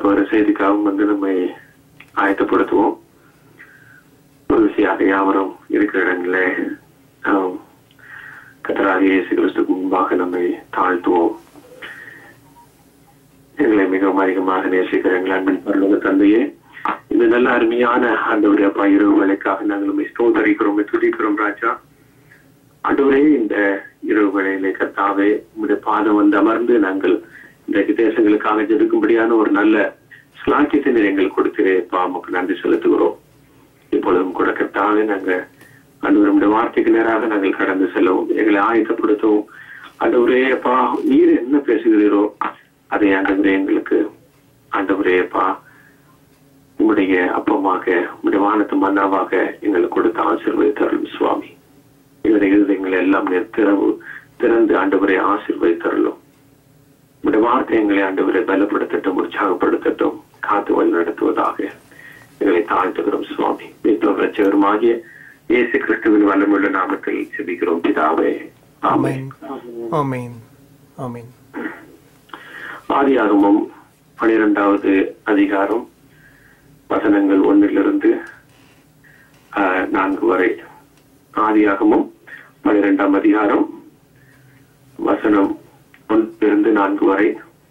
போகிற செய்திக்காகவும் வந்து நம்மை ஆயத்தப்படுத்துவோம் மகிழ்ச்சியாக யாவரும் இருக்கிற இடங்களே நாம் கத்தராக இயேசு கிறிஸ்துக்கு முன்பாக நம்மை தாழ்த்துவோம் எங்களை மிகவும் அதிகமாக நேசிக்கிற எங்கள் அன்பின் பரலோக தந்தையே இந்த நல்ல அருமையான ஆண்டவரே அப்பா இரவு வேலைக்காக நாங்கள் உண்மை ஸ்தோதரிக்கிறோம் துதிக்கிறோம் ராஜா ஆண்டவரே இந்த இரவு வேளையிலே கர்த்தாவே உங்களுடைய பாதம் வந்து அமர்ந்து நாங்கள் இன்றைக்கு தேசங்களுக்காக ஜெபிக்கும்படியான ஒரு நல்ல ஸ்லாக்கியத்தை நீர் எங்களுக்கு கொடுக்கிறே பாமுக்கு நன்றி செலுத்துகிறோம் இப்பொழுதும் கூட கர்த்தாவே நாங்க ஆண்டவருடைய வார்த்தைக்கு நேராக நாங்கள் கடந்து செல்லவும் எங்களை ஆயத்தப்படுத்தவும் ஆண்டவரே அப்பா நீர் என்ன பேசுகிறீரோ அதை ஆண்டவரே எங்களுக்கு ஆண்டவரே அப்பா உம்முடைய அப்பமாக உம்முடைய வானத்து மன்னாவாக எங்களுக்கு கொடுத்த ஆசீர்வதித்தருளும் சுவாமி எங்களுடைய இருதயங்களை எல்லாம் நீர் திறவு திறந்து ஆண்டவரை ஆசீர்வதித்தருளும் உம்முடைய வார்த்தை எங்களை ஆண்டவரை பலப்படுத்தட்டும் உற்சாகப்படுத்தட்டும் காத்து வழி நடத்துவதாக எங்களை தாழ்த்துகிறோம் சுவாமி மீட்பும் ரட்சகருமாகிய இயேசு கிறிஸ்துவின் வல்லமுள்ள நாமத்தில் செபிக்கிறோம் பிதாவே ஆமென் ஆமென் ஆமென் ஆமென் ஆதியாகமம் பனிரெண்டாவது அதிகாரம் வசனங்கள் ஒன்னிலிருந்து ஆஹ், நான்கு வரை ஆதியாகமம் பனிரெண்டாம் அதிகாரம் வசனம் ஒன்றிலிருந்து நான்கு வரை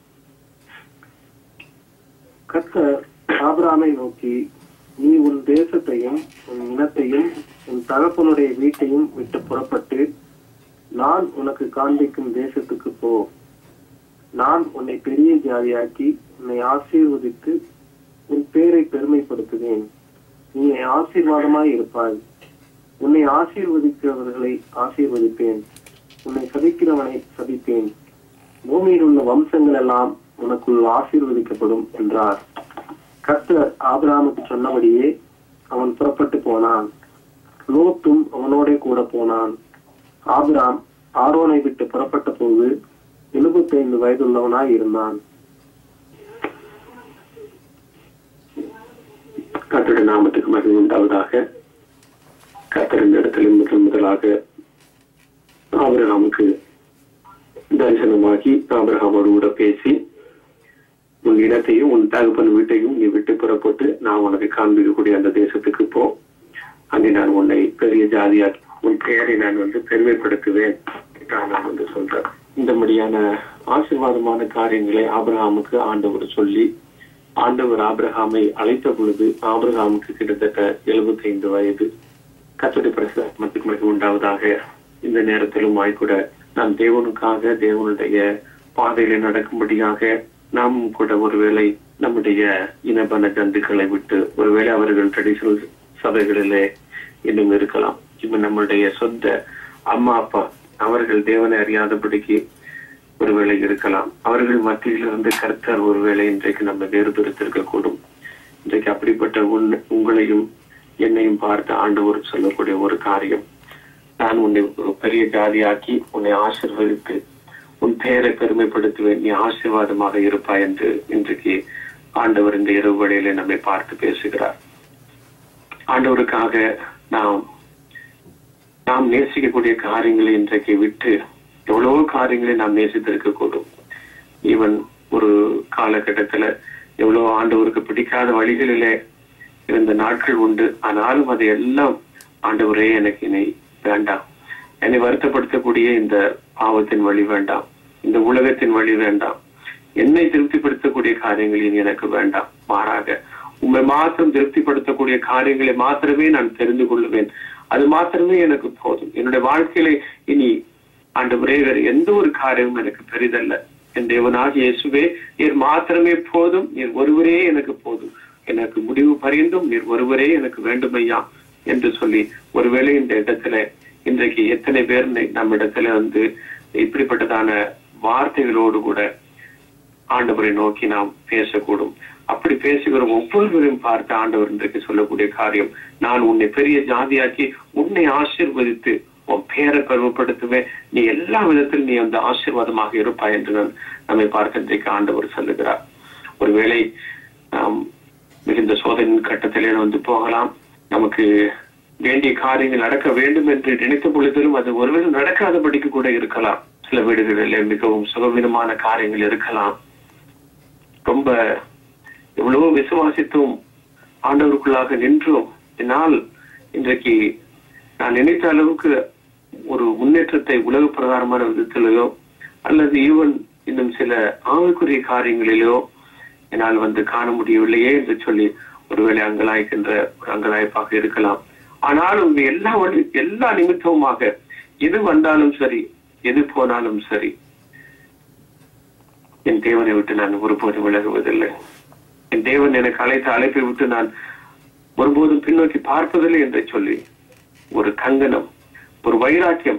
கர்த்தர் ஆபிராமை நோக்கி நீ உன் தேசத்தையும் உன் இனத்தையும் உன் தகப்பனுடைய வீட்டையும் விட்டு புறப்பட்டு நான் உனக்கு காண்பிக்கும் தேசத்துக்கு போ நான் உன்னை பெரிய ஜாதியாக்கி உன்னை ஆசீர்வதித்து உன் பேரை பெருமைப்படுத்துவேன் நீ ஆசீர்வாதமாய் இருப்பாய் உன்னை ஆசீர்வதிக்கிறவர்களை ஆசீர்வதிப்பேன் உன்னை சபிக்கிறவனை சபிப்பேன் பூமியில் உள்ள வம்சங்கள் எல்லாம் உனக்குள் ஆசீர்வதிக்கப்படும் என்றார் கர்த்தர் ஆபிராமுக்கு சொன்னபடியே அவன் புறப்பட்டு போனான் லோத்தும் அவனோட கூட போனான் ஆபிராம் ஆரோனை விட்டு புறப்பட்ட போது எழுபத்தைந்து வயதுள்ளவனாய் இருந்தான் கர்த்தருடைய நாமத்துக்கு மகிழ்ச்சி உண்டாவதாக கர்த்தரின் இடத்தில் முதல் முதலாக ஆபிரகாமுக்கு தரிசனமாகி ஆபிரகாமோடு கூட பேசி உன் இடத்தையும் உன் தகப்பன் வீட்டையும் நீ விட்டு புறப்பட்டு நான் உனக்கு காண்பிக்கக்கூடிய அந்த தேசத்துக்கு போ அங்கே நான் உன்னை பெரிய ஜாதியாக்கி உன் பெயரை நான் வந்து பெருமைப்படுத்துவேன் என்று நான் வந்து சொல்றேன் இந்த மாதிரியான ஆசீர்வாதமான காரியங்களை ஆபிரகாமுக்கு ஆண்டவர் சொல்லி ஆண்டவர் ஆபிரகாமை அழைத்த பொழுது ஆபிரகாமுக்கு கிட்டத்தட்ட 75 வயது கத்தோடைய பிரசமத்துக்கு மிக உண்டாவதாக இந்த நேரத்திலும் கூட நாம் தேவனுக்காக தேவனுடைய பாதையில நடக்கும்படியாக நாம் கூட ஒருவேளை நம்முடைய இனபன ஜந்துக்களை விட்டு ஒருவேளை அவர்கள் ட்ரெடிஷனல் சபைகளிலே இன்னும் இருக்கலாம் இப்ப நம்மளுடைய சொந்த அம்மா அப்பா அவர்கள் தேவனை அறியாதபடிக்கு ஒருவேளை இருக்கலாம் அவர்கள் மத்தியில் இருந்து கர்த்தர் ஒருவேளை இன்றைக்கு நம்ம வேறுபடுத்திருக்க கூடும் இன்றைக்கு அப்படிப்பட்ட உன் உங்களையும் என்னையும் பார்த்து ஆண்டவர் சொல்லக்கூடிய ஒரு காரியம் நான் உன்னை ஒரு பெரிய ஜாதியாக்கி உன்னை ஆசிர்வதித்து உன் பெயரை பெருமைப்படுத்துவேன் நீ ஆசீர்வாதமாக இருப்பாய் என்று இன்றைக்கு ஆண்டவர் இந்த இரவு வேளையிலே நம்மை பார்த்து பேசுகிறார் ஆண்டவருக்காக நாம் நாம் நேசிக்கக்கூடிய காரியங்களை இன்றைக்கு விட்டு எவ்வளவோ காரியங்களை நாம் நேசித்திருக்க கூடும் ஈவன் ஒரு காலகட்டத்துல எவ்வளவு ஆண்டவருக்கு பிடிக்காத வழிகளிலே இருந்த நாட்கள் உண்டு ஆனாலும் அது எல்லாம் ஆண்டவரே எனக்கு இனி வேண்டாம் என்னை வருத்தப்படுத்தக்கூடிய இந்த பாவத்தின் வழி வேண்டாம் இந்த உலகத்தின் வழி வேண்டாம் என்னை திருப்திப்படுத்தக்கூடிய காரியங்கள் இனி எனக்கு வேண்டாம் மாறாக உண்மை மாத்திரம் திருப்திப்படுத்தக்கூடிய காரியங்களை மாத்திரமே நான் தெரிந்து கொள்ளுவேன் அது மாத்திரமே எனக்கு போதும் என்னுடைய வாழ்க்கையில இனி ஆண்டவரே வேறு எந்த ஒரு காரியமும் எனக்கு பெரிதல்ல என் தேவனாக இயேசுவே நீர் மாத்திரமே போதும் நீர் ஒருவரே எனக்கு போதும் எனக்கு முடிவு பரிந்தும் நீர் ஒருவரே எனக்கு வேண்டுமையா என்று சொல்லி ஒருவேளை இந்த இடத்துல இன்றைக்கு எத்தனை பேர் நம்ம இடத்துல வந்து இப்படிப்பட்டதான வார்த்தைகளோடு கூட ஆண்டவரை நோக்கி நாம் பேசக்கூடும் அப்படி பேசுகிற ஒவ்வொருவரையும் பார்த்து ஆண்டவர் இன்றைக்கு சொல்லக்கூடிய காரியம் நான் உன்னை பெரிய ஜாதியாக்கி உன்னை ஆசீர்வதித்து உன் பேரை பெருமைப்படுத்துவேன் நீ எல்லா விதத்திலும் நீ அந்த ஆசீர்வாதமாக இருப்பாய் என்று நான் நம்மை பார்க்க இன்றைக்கு ஆண்டவர் சொல்லுகிறார் ஒருவேளை நாம் மிகுந்த சோதனையின் கட்டத்திலே வந்து போகலாம் நமக்கு வேண்டிய காரியங்கள் நடக்க வேண்டும் என்று நினைத்த பொழுதிலும் அது ஒருவேளை நடக்காதபடிக்கு கூட இருக்கலாம் சில வீடுகளிலே மிகவும் சுகவீனமான காரியங்கள் இருக்கலாம் ரொம்ப எவ்வளவோ விசுவாசித்தோம் ஆண்டவருக்குள்ளாக நின்றோம் என்னால் இன்றைக்கு நான் நினைத்த அளவுக்கு ஒரு முன்னேற்றத்தை உலக பிரகாரமான விதத்திலேயோ அல்லது ஈவன் இன்னும் சில ஆவிக்குரிய காரியங்களிலோ என்னால் வந்து காண முடியவில்லையே என்று சொல்லி ஒருவேளை அங்கலாய்க்கின்ற ஒரு அங்கலாய்ப்பாக இருக்கலாம் ஆனாலும் எல்லா வழி எல்லா நிமித்தமுமாக எது வந்தாலும் சரி எது போனாலும் சரி என் தேவனை விட்டு நான் ஒருபோதும் விலகுவதில்லை என் தேவன் எனக்கு அழைத்த அழைப்பை விட்டு நான் ஒருபோதும் பின்னோக்கி பார்ப்பதில்லை என்று சொல்லி ஒரு கங்கணம் ஒரு வைராக்கியம்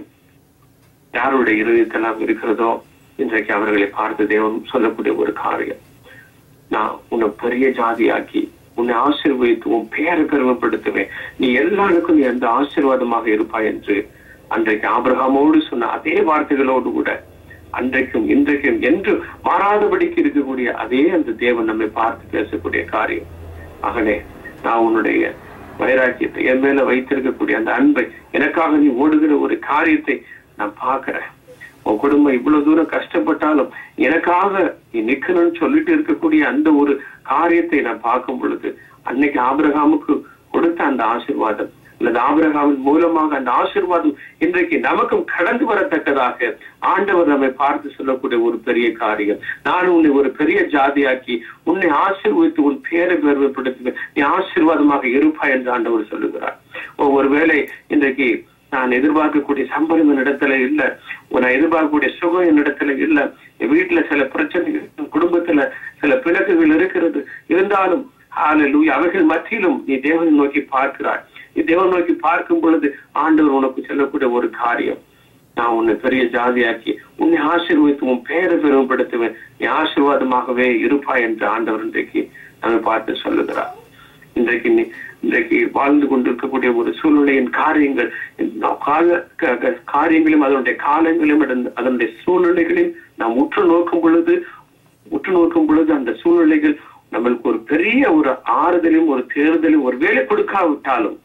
யாருடைய இருதயத்தெல்லாம் இருக்கிறதோ இன்றைக்கு அவர்களை பார்த்து தேவன் சொல்லக்கூடிய ஒரு காரியம் நான் உன்னை பெரிய ஜாதியாக்கி உன்னை ஆசீர்வதித்து உன் பெயரை பெருமைப்படுத்துவேன் நீ எல்லாருக்கும் நீ அந்த ஆசீர்வாதமாக இருப்பாய் என்று அன்றைக்கு ஆபிரகாமோடு சொன்ன அதே வார்த்தைகளோடு கூட அன்றைக்கும் இன்றைக்கும் என்று மாறாதபடிக்கு இருக்கக்கூடிய அதே அந்த தேவன் நம்மை பார்த்து பேசக்கூடிய காரியம் மகனே நான் உன்னுடைய வைராக்கியத்தை என் மேல வைத்திருக்கக்கூடிய அந்த அன்பை எனக்காக நீ ஓடுகிற ஒரு காரியத்தை நான் பார்க்கிறேன் உன் குடும்பம் இவ்வளவு தூரம் கஷ்டப்பட்டாலும் எனக்காக நீ நிக்கணும்னு சொல்லிட்டு இருக்கக்கூடிய அந்த ஒரு காரியத்தை நான் பார்க்கும் பொழுது அன்னைக்கு ஆபிரகாமுக்கு கொடுத்த அந்த ஆசிர்வாதம் அல்லது ஆபிரகாமின் மூலமாக அந்த ஆசிர்வாதம் இன்றைக்கு நமக்கும் கடந்து வரத்தக்கதாக ஆண்டவர் நம்மை பார்த்து சொல்லக்கூடிய ஒரு பெரிய காரியம் நான் உன்னை ஒரு பெரிய ஜாதியாக்கி உன்னை ஆசீர்வதித்து உன் பேரை பெருமைப்படுத்துவேன் நீ ஆசீர்வாதமாக இருப்பாய் என்று ஆண்டவர் சொல்லுகிறார் ஒருவேளை இன்றைக்கு நான் எதிர்பார்க்கக்கூடிய சம்பளம் என்னிடத்துல இல்ல நான் எதிர்பார்க்கக்கூடிய சுகம் என்னிடத்துல இல்ல என் வீட்டுல சில பிரச்சனைகள் குடும்பத்துல சில பிளக்குகள் இருக்கிறது இருந்தாலும் ஹalleluya அவைகள் மத்தியிலும் நீ தேவனை நோக்கி பார்க்கிறாய் நீ தேவனை நோக்கி பார்க்கும் பொழுது ஆண்டவர் உனக்கு சொல்லக்கூடிய ஒரு காரியம் நான் உன்னை பெரிய ஜாதியாக்கி உன்னை ஆசீர்வதித்து உன் பெயரை பெருமைப்படுத்துவேன் நீ ஆசீர்வாதமாகவே இருப்பாய் என்று ஆண்டவர் இன்றைக்கு நம்மை பார்த்து சொல்லுகிறார் இன்றைக்கு நீ இன்றைக்கு வாழ்ந்து கொண்டிருக்கக்கூடிய ஒரு சூழ்நிலையின் காரியங்கள் கால க- க- காரியங்களையும் அதனுடைய காலங்களையும் அதன்- அதனுடைய சூழ்நிலைகளையும் நாம் உற்று நோக்கும் பொழுது உற்று நோக்கும் பொழுது அந்த சூழ்நிலைகள் நம்மளுக்கு ஒரு பெரிய ஒரு ஆறுதலையும் ஒரு தேர்தலையும் ஒரு வேலை கொடுக்காவிட்டாலும்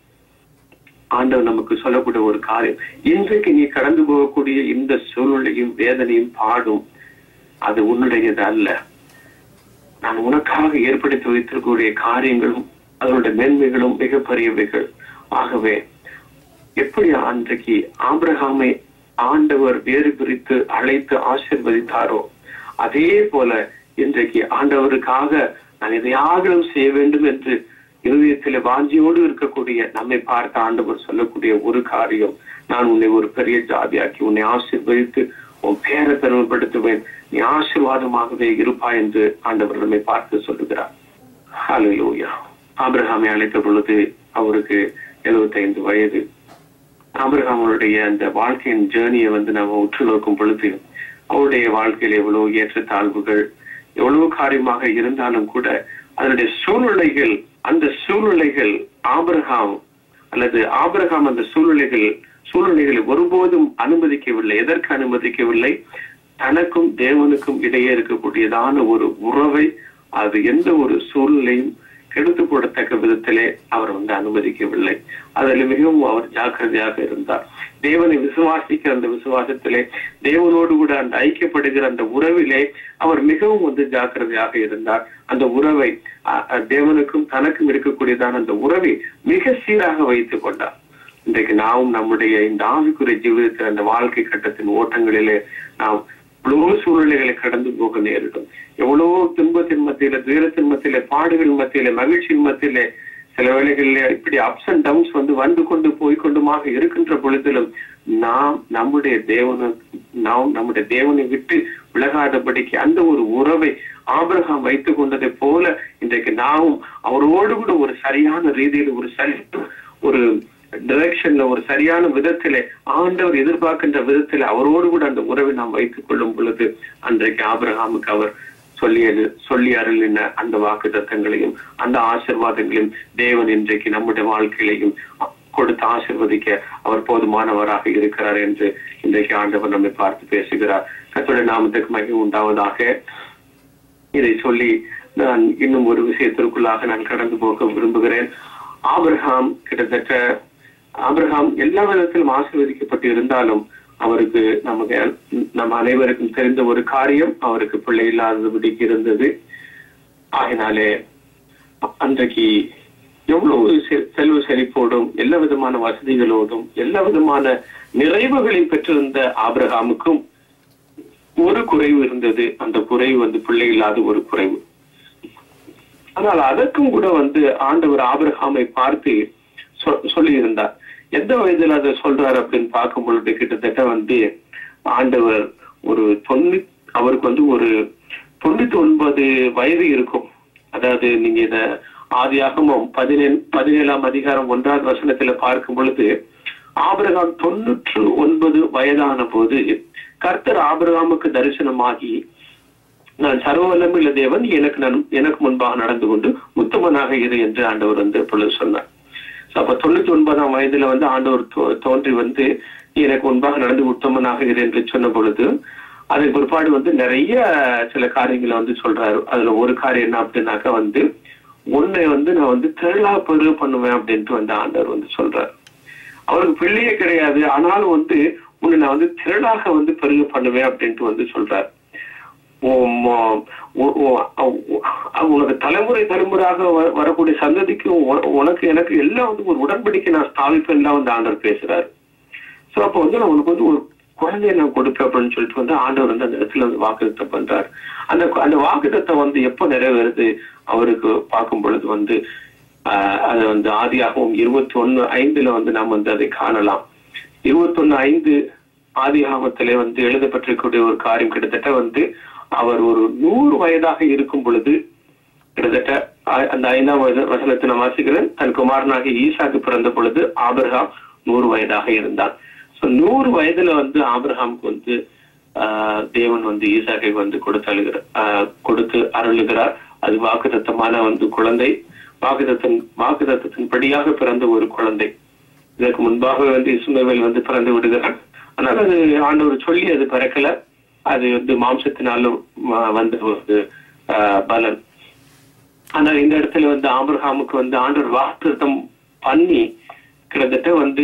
ஆண்டவர் நமக்கு சொல்லக்கூடிய ஒரு காரியம் இன்றைக்கு நீ கடந்து போகக்கூடிய இந்த சூழ்நிலையும் வேதனையும் பாடும் அது உன்னுடையது அல்ல நான் உனக்காக ஏற்படுத்தி வைத்திருக்கக்கூடிய காரியங்களும் அதனுடைய மேன்மைகளும் மிகப்பெரியவைகள் ஆகவே எப்படி அன்றைக்கு ஆபிரகாமை ஆண்டவர் வேறு பிரித்து அழைத்து ஆசீர்வதித்தாரோ அதே போல இன்றைக்கு ஆண்டவருக்காக நான் எதையாகலும் செய்ய வேண்டும் என்று இருதயத்திலே வாஞ்சியோடு இருக்கக்கூடிய நம்மை பார்த்து ஆண்டவர் சொல்லக்கூடிய ஒரு காரியம் நான் உன்னை ஒரு பெரிய ஜாதியாக்கி உன்னை ஆசீர்வதித்து உன் பேரை பெருமைப்படுத்துவேன் நீ ஆசீர்வாதமாகவே இருப்பாய் என்று ஆண்டவர் நம்மை பார்த்து சொல்லுகிறார் ஹalleluya ஆபிரகாமை அழைத்த பொழுது அவருக்கு 75 வயது ஆபிரகாமனுடைய அந்த வாழ்க்கையின் ஜேர்னியை வந்து நம்ம உற்று நோக்கும் பொழுது அவருடைய வாழ்க்கையில் எவ்வளவு ஏற்றத்தாழ்வுகள் எவ்வளவு காரியமாக இருந்தாலும் கூட அதனுடைய சூழ்நிலைகள் அந்த சூழ்நிலைகள் ஆபிரகாம் அல்லது ஆபிரகாம் அந்த சூழ்நிலைகள் சூழ்நிலைகளை ஒருபோதும் அனுமதிக்கவில்லை எதற்கு அனுமதிக்கவில்லை தனக்கும் தேவனுக்கும் இடையே இருக்கக்கூடியதான ஒரு உறவை அது எந்த ஒரு சூழ்நிலையும் கெடுத்து போடத்தக்க விதத்திலே அவர் வந்து அனுமதிக்கவில்லை அதில் மிகவும் அவர் ஜாக்கிரதையாக இருந்தார் தேவனை விசுவாசிக்கிற அந்த விசுவாசத்திலே தேவனோடு கூட அந்த ஐக்கியப்படுகிற அந்த உறவிலே அவர் மிகவும் வந்து ஜாக்கிரதையாக இருந்தார் அந்த உறவை அஹ், அஹ், தேவனுக்கும் தனக்கும் இருக்கக்கூடியதான அந்த உறவை மிக சீராக வைத்துக் கொண்டார் இன்றைக்கு நாமும் நம்முடைய இந்த ஆவிக்குரிய ஜீவிதத்தில் அந்த வாழ்க்கை கட்டத்தின் ஓட்டங்களிலே நாம் எவ்வளவோ சூழ்நிலைகளை கடந்து போக நேரிடும் எவ்வளவோ துன்பத்தின் மத்தியில துயரத்தின் மத்தியில பாடுகள் மத்தியில மகிழ்ச்சியின் மத்தியில சில வேளைகளிலே இப்படி அப்ஸ் அண்ட் டவுன்ஸ் வந்து வந்து கொண்டு போய்கொண்டுமாக இருக்கின்ற பொழுதிலும் நாம் நம்முடைய தேவனை நாம் நம்முடைய தேவனை விட்டு விலகாதபடிக்கு அந்த ஒரு உறவை ஆபிரகாம் வைத்துக் கொண்டதை போல இன்றைக்கு நாமும் அவரோடு கூட ஒரு சரியான ரீதியில் ஒரு சரி ஒரு டிரெக்ஷன்ல ஒரு சரியான விதத்திலே ஆண்டவர் எதிர்பார்க்கின்ற விதத்திலே அவரோடு கூட அந்த உறவை நாம் வைத்துக் கொள்ளும் பொழுது அன்றைக்கு ஆபிரகாமுக்கு அவர் சொல்லியது சொல்லி அருளின அந்த வாக்கு தத்தங்களையும் அந்த ஆசிர்வாதங்களையும் தேவன் இன்றைக்கு நம்முடைய வாழ்க்கையிலையும் கொடுத்து ஆசிர்வதிக்க அவர் போதுமானவராக இருக்கிறார் என்று இன்றைக்கு ஆண்டவர் நம்மை பார்த்து பேசுகிறார் கர்த்தருடைய நாமத்துக்கு மகிமை உண்டாவதாக இதை சொல்லி நான் இன்னும் ஒரு விஷயத்திற்குள்ளாக நான் கடந்து போக விரும்புகிறேன் ஆபிரகாம் கிட்டத்தட்ட ஆபிரகாம் எல்லா விதத்திலும் ஆசீர்வதிக்கப்பட்டு இருந்தாலும் அவருக்கு நமக்கு நம்ம அனைவருக்கும் தெரிந்த ஒரு காரியம் அவருக்கு பிள்ளை இல்லாதபடிக்கு இருந்தது ஆகினாலே அன்றைக்கு எவ்வளவு செ- செல்வ செழிப்போடும் எல்லா விதமான வசதிகளோடும் எல்லா விதமான நிறைவுகளை பெற்றிருந்த ஆபிரகாமுக்கும் ஒரு குறைவு இருந்தது அந்த குறைவு வந்து பிள்ளை இல்லாத ஒரு குறைவு ஆனால் அதற்கும் கூட வந்து ஆண்டவர் ஆபிரகாமை பார்த்து சொ- சொல்லியிருந்தார் எந்த வயதுல அதை சொல்றாரு அப்படின்னு பார்க்கும் பொழுது கிட்டத்தட்ட வந்து ஆண்டவர் ஒரு தொண்ணூத்தி அவருக்கு வந்து ஒரு தொண்ணூத்தி ஒன்பது வயது இருக்கும் அதாவது நீங்க இத ஆதியாகமம் பதினேழு பதினேழாம் அதிகாரம் ஒன்றாவது வசனத்துல பார்க்கும் பொழுது ஆபிரகாம் தொண்ணூற்று ஒன்பது வயதான போது கர்த்தர் ஆபிரகாமுக்கு தரிசனமாகி நான் சர்வவல்லமுள்ள தேவன் எனக்கு நான் எனக்கு முன்பாக நடந்து கொண்டு உத்தமனாக இரு என்று ஆண்டவர் வந்து பொழுது சொன்னார் So, அப்ப தொண்ணூத்தி ஒன்பதாம் வயதுல வந்து ஆண்டவர் தோ- தோன்றி வந்து "நீ எனக்கு முன்பாக நடந்து உத்தமனாக இரு என்று சொன்ன பொழுது அதுக்கு பிற்பாடு வந்து நிறைய சில காரியங்களை வந்து சொல்றாரு அதுல ஒரு காரியம் என்ன அப்படின்னாக்கா வந்து உன்னை வந்து நான் வந்து திரளா பெருக பண்ணுவேன் அப்படின்ட்டு வந்து ஆண்டவர் வந்து சொல்றாரு அவருக்கு பிள்ளையே கிடையாது ஆனாலும் வந்து உன்னை நான் வந்து திரளாக வந்து பெருக பண்ணுவேன் அப்படின்ட்டு வந்து சொல்றாரு உம், உ- உ- உ- உனக்கு தலைமுறை தலைமுறையாக வ- வரக்கூடிய சந்ததிக்கு உன- உனக்கு எனக்கு எல்லாம் வந்து ஒரு உடன்படிக்கை நான் ஸ்தாபிப்பேன் தான் வந்து ஆண்டவர் பேசுறாரு சோ அப்போ வந்து நான் உனக்கு வந்து ஒரு குழந்தைய நான் கொடுப்பேன் அப்படின்னு சொல்லிட்டு வந்து ஆண்டவர் வந்து அந்த இடத்துல வந்து வாக்குத்தம் பண்றாரு அந்த அந்த வாக்குத்தத்தை வந்து எப்போ நிறைவேறுது அவருக்கு பார்க்கும் பொழுது வந்து ஆஹ், அது வந்து ஆதியாகவும் இருபத்தி ஒண்ணு ஐந்துல வந்து நாம் வந்து அதை காணலாம் இருபத்தி ஒண்ணு ஐந்து ஆதியாகமத்திலே வந்து எழுதப்பட்டிருக்கக்கூடிய ஒரு காரியம் கிட்டத்தட்ட வந்து அவர் ஒரு நூறு வயதாக இருக்கும் பொழுது கிட்டத்தட்ட ஆ- அந்த ஐந்தாம் வயது வசனத்தை நான் வாசிக்கிறேன் தன் குமாரனாக ஈசாக்கு பிறந்த பொழுது ஆபிரகாம் நூறு வயதாக இருந்தான் சோ நூறு வயதுல வந்து ஆபிரகாமுக்கு வந்து ஆஹ், தேவன் வந்து ஈசாக்கை வந்து கொடுத்து அழுகிறார் ஆஹ், கொடுத்து அருளுகிறார் அது வாக்குத்தத்தமான வந்து குழந்தை வாக்குத்தத்தின் வாக்குத்தத்தின் படியாக பிறந்த ஒரு குழந்தை இதற்கு முன்பாக வந்து இசுமவேல் வந்து பிறந்து விடுகிறார் ஆனால் அது ஆண்டவர் சொல்லி அது பிறக்கல அது வந்து மாம்சத்தினாலும் ஆஹ், வந்த ஒரு ஆஹ், பலன் ஆனால் இந்த இடத்துல வந்து ஆபிரகாமுக்கு வந்து ஆண்டவர் வாக்குத்தம் பண்ணி கிட்டத்தட்ட வந்து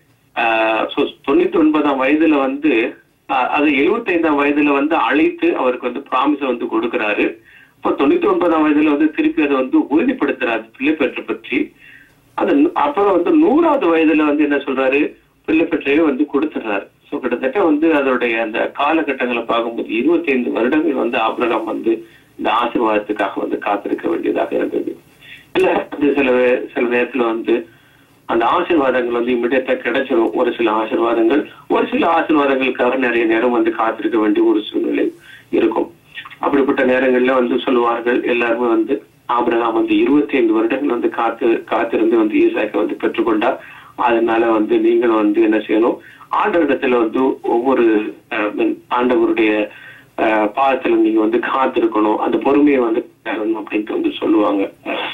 ஆஹ், so தொண்ணூத்தி ஒன்பதாம் வயதுல வந்து ஆஹ், அது எழுபத்தி ஐந்தாம் வயதுல வந்து அழைத்து அவருக்கு வந்து ப்ராமிஸ வந்து கொடுக்கிறாரு இப்போ தொண்ணூத்தி ஒன்பதாம் வயதுல வந்து திருப்பி அதை வந்து உறுதிப்படுத்துறாரு பிள்ளை பெற்று பற்றி அது நு- அப்புறம் வந்து நூறாவது வயதுல வந்து என்ன சொல்றாரு பிள்ளை பெற்றையே வந்து கொடுத்துறாரு சோ கிட்டத்தட்ட வந்து அதோடைய அந்த காலகட்டங்களை பார்க்கும்போது இருபத்தி ஐந்து வருடங்கள் வந்து ஆபிரகாம் வந்து இந்த ஆசீர்வாதத்துக்காக வந்து காத்திருக்க வேண்டியதாக இருந்தது இல்ல வந்து சில வே- சில நேரத்துல வந்து அந்த ஆசீர்வாதங்கள் வந்து இமிடியட்டா கிடைச்சிரும் ஒரு சில ஆசீர்வாதங்கள் ஒரு சில ஆசீர்வாதங்களுக்காக நிறைய நேரம் வந்து காத்திருக்க வேண்டிய ஒரு சூழ்நிலை இருக்கும் அப்படிப்பட்ட நேரங்கள்ல வந்து சொல்லுவார்கள் எல்லாருமே வந்து ஆபிரகாம் வந்து இருபத்தி ஐந்து வருடங்கள் வந்து காத்து காத்திருந்து வந்து ஈசாக்கை வந்து பெற்றுக்கொண்டார் அதனால வந்து நீங்களும் வந்து என்ன செய்யணும் ஆண்டவரிடத்துல வந்து ஒவ்வொரு அஹ், ஆண்டவருடைய அஹ், பாதத்துல நீங்க வந்து காத்திருக்கணும் அந்த பொறுமையை வந்து தரணும் அப்படின்ட்டு வந்து சொல்லுவாங்க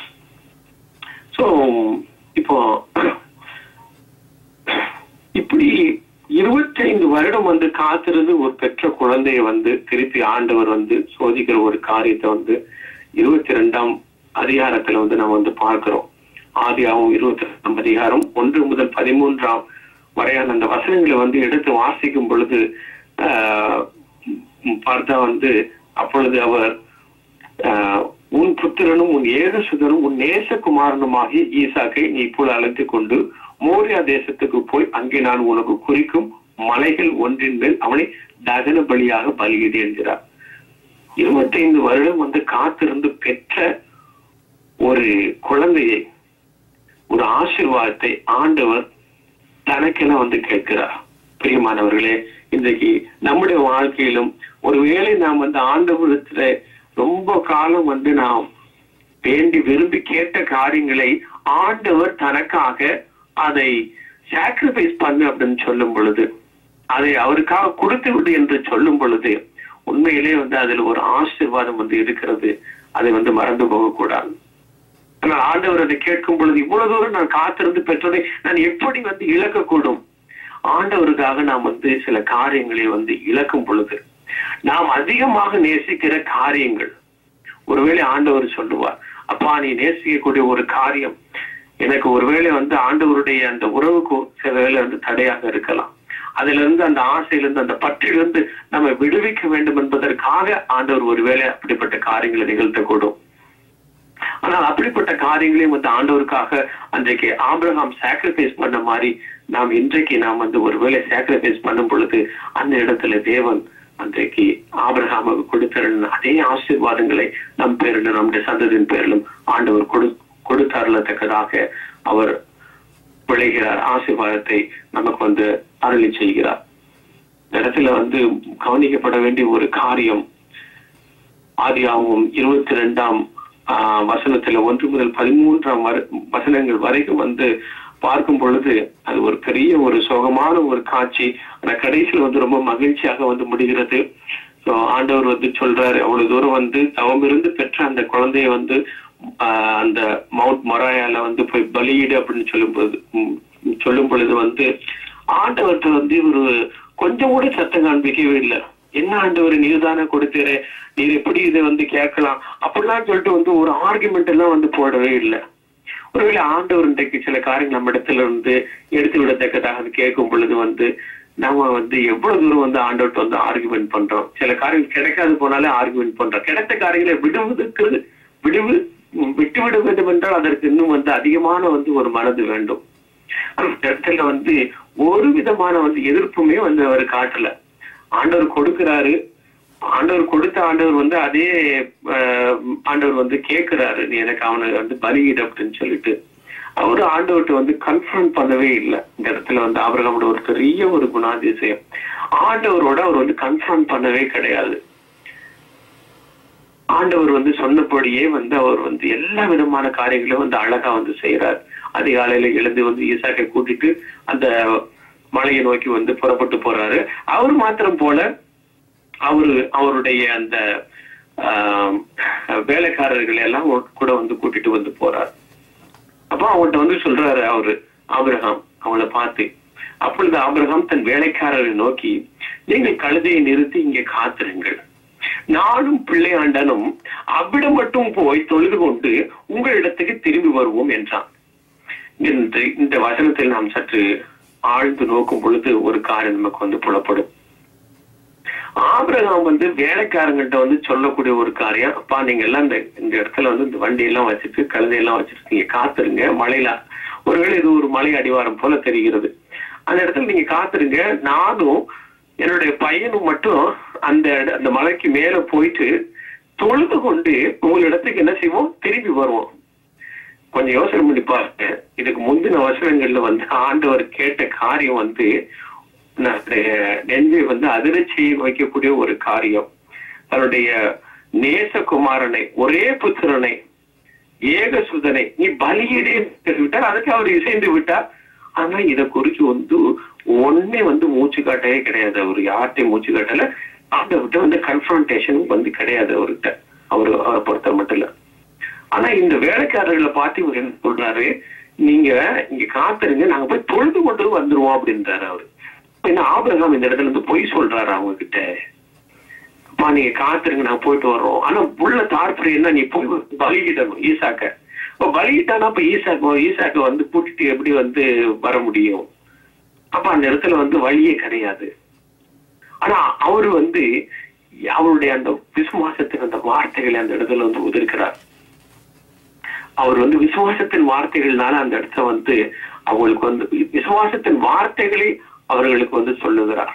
சோ இப்போ இப்படி இருபத்தைந்து வருடம் வந்து காத்திருந்து ஒரு பெற்ற குழந்தைய வந்து திருப்பி ஆண்டவர் வந்து சோதிக்கிற ஒரு காரியத்தை வந்து இருபத்தி ரெண்டாம் அதிகாரத்துல வந்து நம்ம வந்து பார்க்கிறோம் ஆதியாகவும் இருபத்தி ரெண்டாம் அதிகாரம் ஒன்று முதல் பதிமூன்றாம் வரையான அந்த வசனங்களை வந்து எடுத்து வாசிக்கும் பொழுது ஆஹ் உம் பார்த்தா வந்து அப்பொழுது அவர் ஆஹ் உன் புத்திரனும் உன் ஏகசுதனும் உன் நேசகுமாரனுமாகிய ஈசாக்கை நீ இப்போது அழைத்துக் கொண்டு மோரியா தேசத்துக்கு போய் அங்கே நான் உனக்கு குறிக்கும் மலைகள் ஒன்றின் மேல் அவனை தகன பலியாக பலியிடு என்கிறார் இருபத்தைந்து வருடம் வந்து காத்திருந்து பெற்ற ஒரு குழந்தையை ஒரு ஆசீர்வாதத்தை ஆண்டவர் தனக்கென வந்து கேட்கிறார் பிரியமானவர்களே இன்றைக்கு நம்முடைய வாழ்க்கையிலும் ஒருவேளை நாம் வந்து ஆண்டவரத்துல ரொம்ப காலம் வந்து நாம் வேண்டி விரும்பி கேட்ட காரியங்களை ஆண்டவர் தனக்காக அதை சாக்ரிஃபைஸ் பண்ணு அப்படின்னு சொல்லும் பொழுது அதை அவருக்காக கொடுத்து விடு என்று சொல்லும் பொழுது உண்மையிலே வந்து அதுல ஒரு ஆசீர்வாதம் வந்து இருக்கிறது அதை வந்து மறந்து போகக்கூடாது ஆனால் ஆண்டவர் அதை கேட்கும் பொழுது இவ்வளவு தூரம் நான் காத்திருந்து பெற்றதை நான் எப்படி வந்து இழக்கக்கூடும் ஆண்டவருக்காக நாம் வந்து சில காரியங்களை வந்து இழக்கும் பொழுது நாம் அதிகமாக நேசிக்கிற காரியங்கள் ஒருவேளை ஆண்டவர் சொல்லுவார் அப்பா நீ நேசிக்கக்கூடிய ஒரு காரியம் எனக்கு ஒருவேளை வந்து ஆண்டவருடைய அந்த உறவுக்கு சில வேளை வந்து தடையாக இருக்கலாம் அதுல இருந்து அந்த ஆசையிலிருந்து அந்த பற்றிலிருந்து நம்ம விடுவிக்க வேண்டும் என்பதற்காக ஆண்டவர் ஒருவேளை அப்படிப்பட்ட காரியங்களை நிகழ்த்தக்கூடும் ஆனால் அப்படிப்பட்ட காரியங்களையும் வந்து ஆண்டவருக்காக அன்றைக்கு ஆபிரகாம் சாக்ரிஃபைஸ் பண்ண மாதிரி நாம் இன்றைக்கு நாம் வந்து ஒருவேளை சாக்ரிஃபைஸ் பண்ணும் பொழுது அந்த இடத்துல தேவன் அன்றைக்கு ஆபிரகாமுக்கு கொடுத்திருந்த அதே ஆசீர்வாதங்களை நம் பேரிலும் நம்முடைய சந்ததியின் பேரிலும் ஆண்டவர் கொடு கொடுத்தருளத்தக்கதாக அவர் விளைகிறார் ஆசீர்வாதத்தை நமக்கு வந்து அருளி செய்கிறார் இந்த இடத்துல வந்து கவனிக்கப்பட வேண்டிய ஒரு காரியம் ஆதியாகவும் இருபத்தி ரெண்டாம் ஆஹ், வசனத்துல ஒன்று முதல் பதிமூன்றாம் வர- வசனங்கள் வரைக்கும் வந்து பார்க்கும் பொழுது அது ஒரு பெரிய ஒரு சோகமான ஒரு காட்சி ஆனா கடைசியில் வந்து ரொம்ப மகிழ்ச்சியாக வந்து முடிகிறது So, ஆண்டவர் வந்து சொல்றாரு அவ்வளவு தூரம் வந்து தவம் இருந்து பெற்ற அந்த குழந்தைய வந்து ஆஹ், அந்த மவுண்ட் மொராயால வந்து போய் பலியிடு அப்படின்னு சொல்லும் பொழுது ம், சொல்லும் பொழுது வந்து ஆண்டவர்கிட்ட வந்து இவரு கொஞ்சம் கூட சத்தம் காண்பிக்கவே இல்லை என்ன ஆண்டவர் நீர் தானே கொடுத்தீரு நீர் எப்படி இதை வந்து கேட்கலாம் அப்படிலாம் சொல்லிட்டு வந்து ஒரு ஆர்குமெண்ட் எல்லாம் வந்து போடவே இல்லை ஒருவேளை ஆண்டவர் இன்றைக்கு சில காரியங்கள் நம்ம இடத்துல இருந்து எடுத்து விடத்தக்கதாக அது கேட்கும் பொழுது வந்து நம்ம வந்து எவ்வளவு தூரம் வந்து ஆண்டவர்கிட்ட வந்து ஆர்குமெண்ட் பண்றோம் சில காரியங்கள் கிடைக்காது போனாலே ஆர்குமெண்ட் பண்றோம் கிடைத்த காரியங்களை விடுவதற்கு விடுவு விட்டு விட வேண்டும் என்றால் அதற்கு இன்னும் வந்து அதிகமான வந்து ஒரு மனது வேண்டும் அந்த இடத்துல வந்து ஒரு விதமான வந்து எதிர்ப்புமே வந்து அவர் காட்டல ஆண்டவர் கொடுக்கிறாரு ஆண்டவர் கொடுத்த ஆண்டவர் வந்து அதே ஆஹ், ஆண்டவர் வந்து கேட்கிறாரு நீ எனக்கு அவனை வந்து பலியிடு அப்படின்னு சொல்லிட்டு அவரு ஆண்டவர்கிட்ட வந்து கன்ஃபர்ம் பண்ணவே இல்லை இந்த இடத்துல வந்து அவர்களோட ஒரு பெரிய ஒரு குணாதிசயம் ஆண்டவரோட அவர் வந்து கன்ஃபர்ம் பண்ணவே கிடையாது ஆண்டவர் வந்து சொன்னபடியே வந்து அவர் வந்து எல்லா விதமான காரியங்களும் வந்து அழகா வந்து செய்யறார் அதிகாலையில எழுந்து வந்து ஈசாக்கை கூட்டிட்டு அந்த மலையை நோக்கி வந்து புறப்பட்டு போறாரு அவர் மாத்திரம் போல அவரு அவருடைய அந்த ஆஹ், வேலைக்காரர்களை எல்லாம் கூட வந்து கூட்டிட்டு வந்து போறார் அப்போ அவன்கிட்ட வந்து சொல்றாரு அவரு ஆபிரகாம் அவளை பார்த்து அப்பொழுது ஆபிரகாம் தன் வேலைக்காரரை நோக்கி நீங்கள் கழுதையை நிறுத்தி இங்கே காத்திருங்கள் நானும் பிள்ளையாண்டனும் அவ்விடம் மட்டும் போய் தொழுது கொண்டு உங்களிடத்துக்கு திரும்பி வருவோம் என்றான் இந்த இந்த வசனத்தில் நாம் சற்று ஆழ்ந்து நோக்கும் பொழுது ஒரு காரியம் நமக்கு வந்து புலப்படும் ஆபிரகாம் வந்து வேலைக்காரங்கிட்ட வந்து சொல்லக்கூடிய ஒரு காரியம் அப்பா நீங்க எல்லாம் இந்த இந்த இடத்துல வந்து இந்த வண்டி எல்லாம் வச்சுட்டு கழுதையெல்லாம் வச்சுட்டு நீங்க காத்துருங்க மலையில ஒருவேளை இது ஒரு மலை அடிவாரம் போல தெரிகிறது அந்த இடத்துல நீங்க காத்துருங்க நானும் என்னுடைய பையனும் மட்டும் அந்த இட- அந்த மலைக்கு மேல போயிட்டு தொழுது கொண்டு உங்களிடத்துக்கு என்ன செய்வோம் திரும்பி வருவோம் கொஞ்சம் யோசனை பண்ணி பாருங்க இதுக்கு முந்தின வசனங்கள்ல வந்து ஆண்டவர் கேட்ட காரியம் வந்து நம்முடைய நெஞ்சை வந்து அதிர்ச்சி வைக்கக்கூடிய ஒரு காரியம் தன்னுடைய நேசகுமாரனை ஒரே புத்திரனை ஏகசுதனை நீ பலியிடே விட்டார் அதுக்கு அவர் இசைந்து விட்டார் ஆனா இத குறிச்சு வந்து ஒண்ணே வந்து மூச்சு காட்டவே கிடையாது அவர் யார்கிட்டயும் மூச்சு காட்டல ஆண்டவர்கிட்ட வந்து கன்ஃபரன்டேஷன் வந்து கிடையாது அவர்கிட்ட அவரு அவரை பொறுத்த மட்டும் இல்ல ஆனா இந்த வேலைக்காரர்களை பார்த்து இவர் என்ன சொல்றாரு நீங்க இங்க காத்துருங்க நாங்க போய் தொழுது கொண்டு வந்துருவோம் அப்படின்றாரு அவரு என்ன ஆபிரகாம் இந்த இடத்துல இருந்து பொய் சொல்றாரு அவங்க கிட்ட அப்பா நீங்க காத்துருங்க நான் போயிட்டு வர்றோம் ஆனா உள்ள தாற்பயம் என்ன நீ போய் பலியிடணும் ஈசாக்க இப்ப பலியிட்டானா இப்ப ஈசாக்கு ஈசாக்க வந்து கூட்டிட்டு எப்படி வந்து வர முடியும் அப்ப அந்த இடத்துல வந்து வழியே கிடையாது ஆனா அவரு வந்து அவருடைய அந்த விசுவாசத்தின் அந்த வார்த்தைகளை அந்த இடத்துல வந்து உதிர்க்கிறார் அவர் வந்து விசுவாசத்தின் வார்த்தைகள்னால அந்த இடத்துல வந்து அவங்களுக்கு வந்து விசுவாசத்தின் வார்த்தைகளை அவர்களுக்கு வந்து சொல்லுகிறார்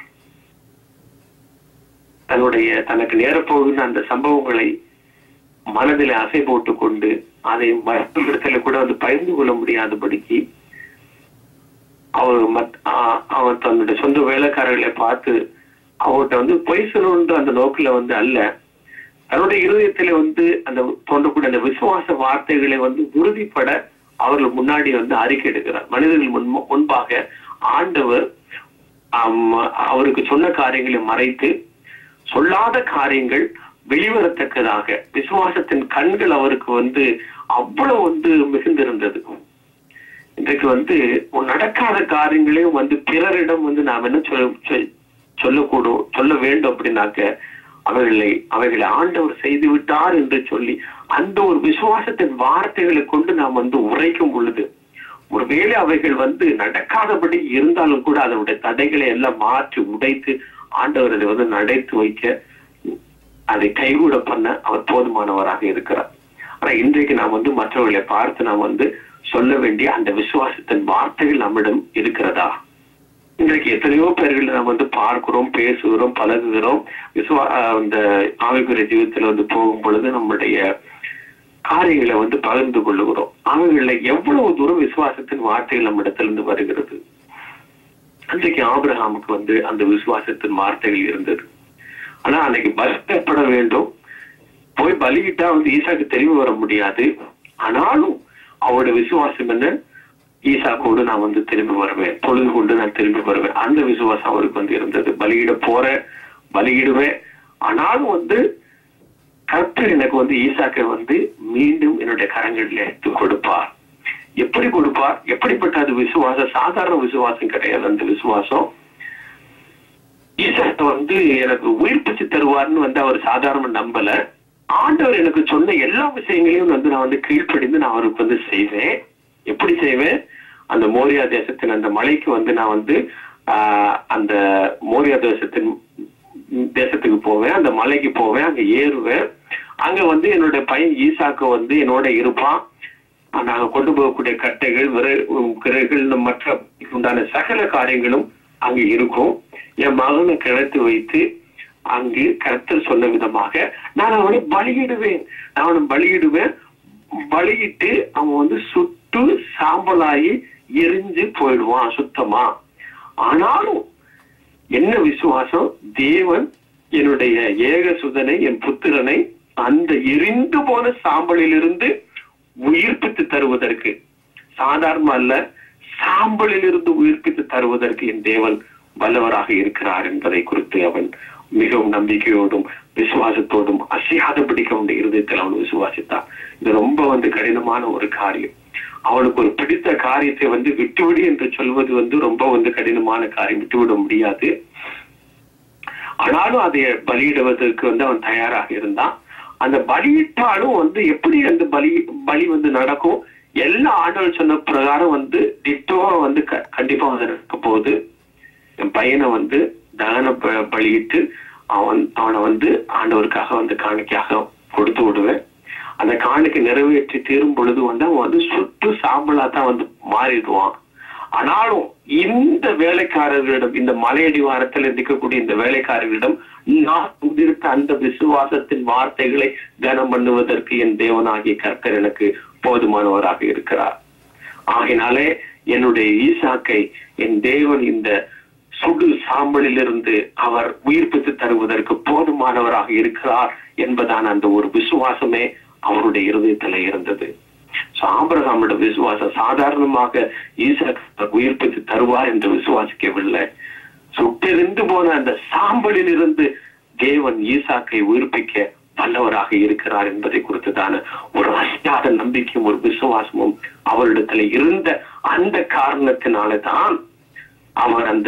தன்னுடைய தனக்கு நேரப்போகின்ற அந்த சம்பவங்களை மனதில் அசை போட்டுக் கொண்டு அதை இடத்துல கூட வந்து பகிர்ந்து கொள்ள முடியாதபடிக்கு அவர் மத் ஆ- அவர் தன்னுடைய சொந்த வேலைக்காரர்களை பார்த்து அவர்கிட்ட வந்து பொய் சொல்லணுன்ற அந்த நோக்கில வந்து அல்ல தன்னுடைய இருதயத்தில வந்து அந்த தோன்றக்கூடிய அந்த விசுவாச வார்த்தைகளை வந்து உறுதிப்பட அவர்கள் முன்னாடி வந்து அறிக்கை எடுக்கிறார் மனிதர்கள் முன் முன்பாக ஆண்டவர் ஆம், அவருக்கு சொன்ன காரியங்களை மறைத்து சொல்லாத காரியங்கள் வெளிவரத்தக்கதாக விசுவாசத்தின் கண்கள் அவருக்கு வந்து அவ்வளவு வந்து மிகுந்திருந்தது இன்றைக்கு வந்து ஒரு நடக்காத காரியங்களையும் வந்து பிறரிடம் வந்து நாம் என்ன சொல்ல சொல்- சொல்லக்கூடும் சொல்ல வேண்டும் அப்படின்னாக்க அவைகளை அவைகளை ஆண்டவர் செய்து விட்டார் என்று சொல்லி அந்த ஒரு விசுவாசத்தின் வார்த்தைகளை கொண்டு நாம் வந்து உரைக்கும் பொழுது ஒருவேளை அவைகள் வந்து நடக்காதபடி இருந்தாலும் கூட அதனுடைய தடைகளை எல்லாம் மாற்றி உடைத்து ஆண்டவர் அதை வந்து நடைத்து வைக்க அதை கைகூட பண்ண அவர் போதுமானவராக இருக்கிறார் ஆனா இன்றைக்கு நாம் வந்து மற்றவர்களை பார்த்து நாம் வந்து சொல்ல வேண்டிய அந்த விசுவாசத்தின் வார்த்தைகள் நம்மிடம் இருக்கிறதா இன்றைக்கு எத்தனையோ பேர்கள் நம்ம வந்து பார்க்கிறோம் பேசுகிறோம் பழகுகிறோம் விசுவா ஆஹ் இந்த ஆவிக்குரிய ஜீவிதத்துல வந்து போகும் பொழுது நம்முடைய காரியங்களை வந்து பகிர்ந்து கொள்ளுகிறோம் அவைகள்ல எவ்வளவு தூரம் விசுவாசத்தின் வார்த்தைகள் நம்மிடத்திலிருந்து வருகிறது அன்றைக்கு ஆபிரகாமுக்கு வந்து அந்த விசுவாசத்தின் வார்த்தைகள் இருந்தது ஆனா அன்னைக்கு பலிக்கப்பட வேண்டும் போய் பலியிட்டா வந்து ஈசாக்கு தெளிவு வர முடியாது ஆனாலும் அவருடைய விசுவாசம் என்ன ஈசாக்கோடு நான் வந்து திரும்பி வருவேன் பொழுது கொண்டு நான் திரும்பி வருவேன் அந்த விசுவாசம் அவருக்கு வந்து இருந்தது பலியிட போறேன் பலியிடுவேன் ஆனாலும் வந்து கர்த்தர் எனக்கு வந்து ஈசாக்கை வந்து மீண்டும் என்னுடைய கரங்களில் எடுத்து கொடுப்பார் எப்படி கொடுப்பார் எப்படிப்பட்ட அது விசுவாசம் சாதாரண விசுவாசம் கிடையாது அந்த விசுவாசம் ஈசாக்கை வந்து எனக்கு உயிர்ப்பிச்சு தருவார்னு வந்து அவர் சாதாரண நம்பல ஆண்டவர் எனக்கு சொன்ன எல்லா விஷயங்களையும் வந்து நான் வந்து கீழ்ப்படிந்து நான் அவருக்கு வந்து செய்வேன் எப்படி செய்வேன் அந்த மோரியா தேசத்தின் அந்த மலைக்கு வந்து நான் வந்து ஆஹ் அந்த மோரியா தேசத்தின் தேசத்துக்கு போவேன் அந்த மலைக்கு போவேன் அங்க ஏறுவேன் அங்க வந்து என்னுடைய பையன் ஈசாக்கு வந்து என்னோட இருப்பான் நாங்க கொண்டு போகக்கூடிய கட்டைகள் விறகுகள் மற்ற உண்டான சகல காரியங்களும் அங்க இருக்கும் என் மகனை கிடத்து வைத்து அங்கு கர்த்தர் சொன்ன விதமாக நான் அவனை பலியிடுவேன் நான் அவனை பலியிடுவேன் பலியிட்டு அவன் வந்து சுட்டு சாம்பலாகி எரிஞ்சு போயிடுவான் சுத்தமா ஆனாலும் என்ன விசுவாசம் தேவன் என்னுடைய ஏக சுதனை என் புத்திரனை அந்த எரிந்து போன சாம்பலிலிருந்து உயிர்ப்பித்து தருவதற்கு சாதாரண அல்ல சாம்பலில் இருந்து உயிர்ப்பித்து தருவதற்கு என் தேவன் வல்லவராக இருக்கிறார் என்பதை குறித்து அவன் மிகவும் நம்பிக்கையோடும் விசுவாசத்தோடும் அசையாதபடிக்க அவனுடைய இருதயத்தில் அவன் விசுவாசித்தான் இது ரொம்ப வந்து கடினமான ஒரு காரியம் அவனுக்கு ஒரு பிடித்த காரியத்தை வந்து விட்டுவிடு என்று சொல்வது வந்து ரொம்ப வந்து கடினமான காரியம் விட்டுவிட முடியாது ஆனாலும் அதை பலியிடுவதற்கு வந்து அவன் தயாராக இருந்தான் அந்த பலியிட்டாலும் வந்து எப்படி அந்த பலி பலி வந்து நடக்கும் எல்லா ஆண்டவர் சொன்ன பிரகாரம் வந்து டிட்டோவா வந்து க- கண்டிப்பா வந்து நடக்க போகுது என் பையனை வந்து தகன ப- பலியிட்டு அவன் அவனை வந்து ஆண்டவருக்காக வந்து காணிக்கையாக கொடுத்து விடுவேன் அந்த காணிக்கை நிறைவேற்றி தீரும் பொழுது வந்து அவன் வந்து சுட்டு சாம்பலா தான் வந்து மாறிடுவான் ஆனாலும் இந்த வேலைக்காரர்களிடம் இந்த மலையடிவாரத்தில் இருக்கக்கூடிய இந்த வேலைக்காரர்களிடம் நான் உதிர்த்த அந்த விசுவாசத்தின் வார்த்தைகளை கனம் பண்ணுவதற்கு என் தேவனாகிய கர்த்தர் எனக்கு போதுமானவராக இருக்கிறார் ஆகினாலே என்னுடைய ஈசாக்கை என் தேவன் இந்த சுடு சாம்பலிலிருந்து அவர் உயிர்ப்பித்து தருவதற்கு போதுமானவராக இருக்கிறார் என்பதான அந்த ஒரு விசுவாசமே அவருடைய இருதயத்துல இருந்தது So, ஆபிரகாமோட விசுவாசம் சாதாரணமாக ஈசாக் உயிர்ப்பித்து தருவார் என்று விசுவாசிக்கவில்லை சுட்டெறிந்து போன அந்த சாம்பலில் இருந்து தேவன் ஈசாக்கை உயிர்ப்பிக்க வல்லவராக இருக்கிறார் என்பதை குறித்துதான ஒரு அசியாத நம்பிக்கையும் ஒரு விசுவாசமும் அவரிடத்துல இருந்த அந்த காரணத்தினால தான் அவர் அந்த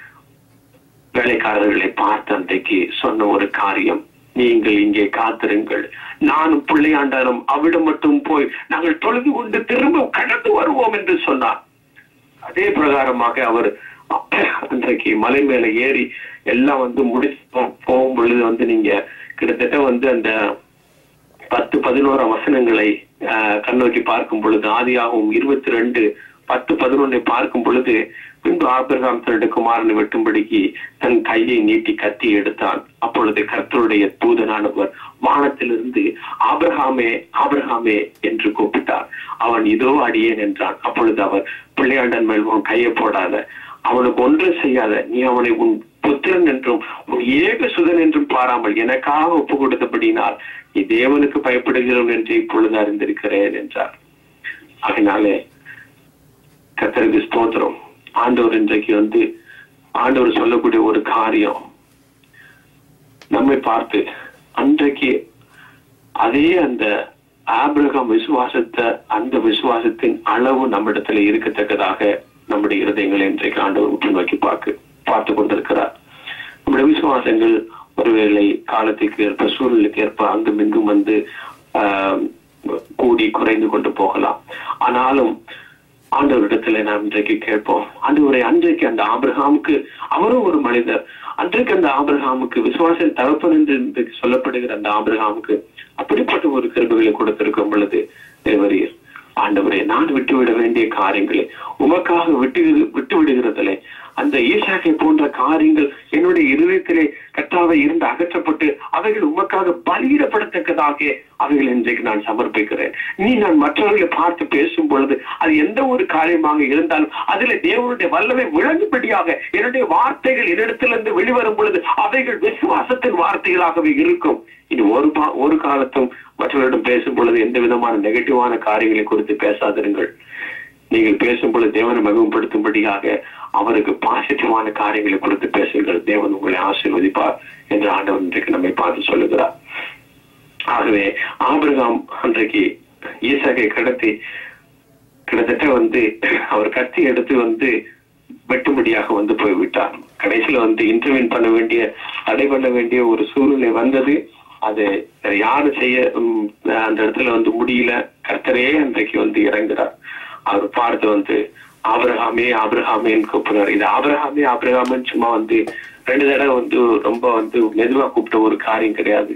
வேலைக்காரர்களை பார்த்து அன்றைக்கு சொன்ன ஒரு காரியம் நீங்கள் இங்கே காத்திருங்கள் நானும் பிள்ளையாண்டாரும் அவிடம் மட்டும் போய் நாங்கள் தொழுது கொண்டு திரும்ப கடந்து வருவோம் என்று சொன்னார் அதே பிரகாரமாக அவர் அன்றைக்கு மலை மேல ஏறி எல்லாம் வந்து முடிச்சு போ- போகும் பொழுது வந்து நீங்க கிட்டத்தட்ட வந்து அந்த பத்து பதினோரு வசனங்களை ஆஹ், கண்ணோக்கி பார்க்கும் பொழுது ஆதியாகவும் இருபத்தி ரெண்டு பத்து பதினொன்னை பார்க்கும் பொழுது பின்பு ஆபிரகாம் தன்னுடைய குமாரனை வெட்டும்படிக்கு தன் கையை நீட்டி கத்தி எடுத்தான் அப்பொழுது கர்த்தருடைய தூதனானவர் வானத்திலிருந்து ஆபிரகாமே ஆபிரகாமே என்று கூப்பிட்டார் அவன் இதோ அடியேன் என்றான் அப்பொழுது அவர் பிள்ளையாண்டன் மேல் உன் கையை போடாத அவனுக்கு ஒன்றும் செய்யாத நீ அவனை உன் புத்திரன் என்றும் உன் ஏக சுதன் என்றும் பாராமல் எனக்காக ஒப்பு கொடுத்தபடினால் நீ தேவனுக்கு பயப்படுகிறோம் என்று இப்பொழுது அறிந்திருக்கிறேன் என்றார் அதனாலே கர்த்தருக்கு ஸ்தோத்திரம் ஆண்டவர் இன்றைக்கு வந்து ஆண்டவர் சொல்லக்கூடிய ஒரு காரியம் நம்மை பார்த்து அன்றைக்கு அதே அந்த ஆபிரகாம் விசுவாசத்தை அந்த விசுவாசத்தின் அளவு நம்மிடத்துல இருக்கத்தக்கதாக நம்முடைய இருதயங்களை இன்றைக்கு ஆண்டவர் உற்று நோக்கி பார்க்க பார்த்து கொண்டிருக்கிறார் நம்முடைய விசுவாசங்கள் ஒருவேளை காலத்துக்கு ஏற்ப சூழ்நிலைக்கு ஏற்ப அங்கும் இங்கும் வந்து ஆஹ், கூடி குறைந்து கொண்டு போகலாம் ஆனாலும் ஆண்டவரிடத்துல நாம் இன்றைக்கு கேட்போம் ஆண்டவரை அன்றைக்கு அந்த ஆபிரகாமுக்கு அவரும் ஒரு மனிதர் அன்றைக்கு அந்த ஆபிரகாமுக்கு விசுவாச தகப்பன் என்று இன்றைக்கு சொல்லப்படுகிற அந்த ஆபிரகாமுக்கு அப்படிப்பட்ட ஒரு கிருபைகளை கொடுத்திருக்கும் பொழுது தேவரீர் ஆண்டவரே நான் விட்டுவிட வேண்டிய காரியங்களை உமக்காக விட்டு விட்டு விடுகிறதிலே அந்த ஈசாக்கை போன்ற காரியங்கள் என்னுடைய இருதயத்திலே கட்டாவை இருந்து அகற்றப்பட்டு அவைகள் உமக்காக பலியிடப்படத்தக்கதாக அவைகள் இன்றைக்கு நான் சமர்ப்பிக்கிறேன் நீ நான் மற்றவர்களை பார்த்து பேசும் பொழுது அது எந்த ஒரு காரியமாக இருந்தாலும் அதில் தேவனுடைய வல்லமை விளங்கும்படியாக என்னுடைய வார்த்தைகள் என்னிடத்திலிருந்து வெளிவரும் பொழுது அவைகள் விசுவாசத்தின் வார்த்தைகளாகவே இருக்கும் இனி ஒரு பா- ஒரு காலத்தும் மற்றவர்களிடம் பேசும் பொழுது எந்த விதமான நெகட்டிவான காரியங்களை குறித்து பேசாதிருங்கள் நீங்கள் பேசும் பொழுது தேவனை மகிமைப்படுத்தும்படியாக அவருக்கு பாசிட்டிவான காரியங்களை குறித்து பேசுங்கள் தேவன் உங்களை ஆசீர்வதிப்பார் என்று ஆண்டவன் இன்றைக்கு நம்மை பார்த்து சொல்லுகிறார் ஆகவே ஆபிரகாம் அன்றைக்கு ஈசாக்கை கடத்தி கிட்டத்தட்ட வந்து அவர் கத்தி எடுத்து வந்து வெட்டும்படியாக வந்து போய்விட்டார் கடைசியில வந்து இன்டர்வியூன் பண்ண வேண்டிய தடை பண்ண வேண்டிய ஒரு சூழ்நிலை வந்தது அது யாரு செய்ய உம், அந்த இடத்துல வந்து முடியல கர்த்தரே அன்றைக்கு வந்து இறங்குறார் அவர் பார்த்து வந்து ஆபிரகாமே ஆபிரகாமேன்னு கூப்பிடுறாரு இது ஆபிரகாமே ஆபிரகாமேன்னு சும்மா வந்து ரெண்டு தடவை வந்து ரொம்ப வந்து மெதுவா கூப்பிட்ட ஒரு காரியம் கிடையாது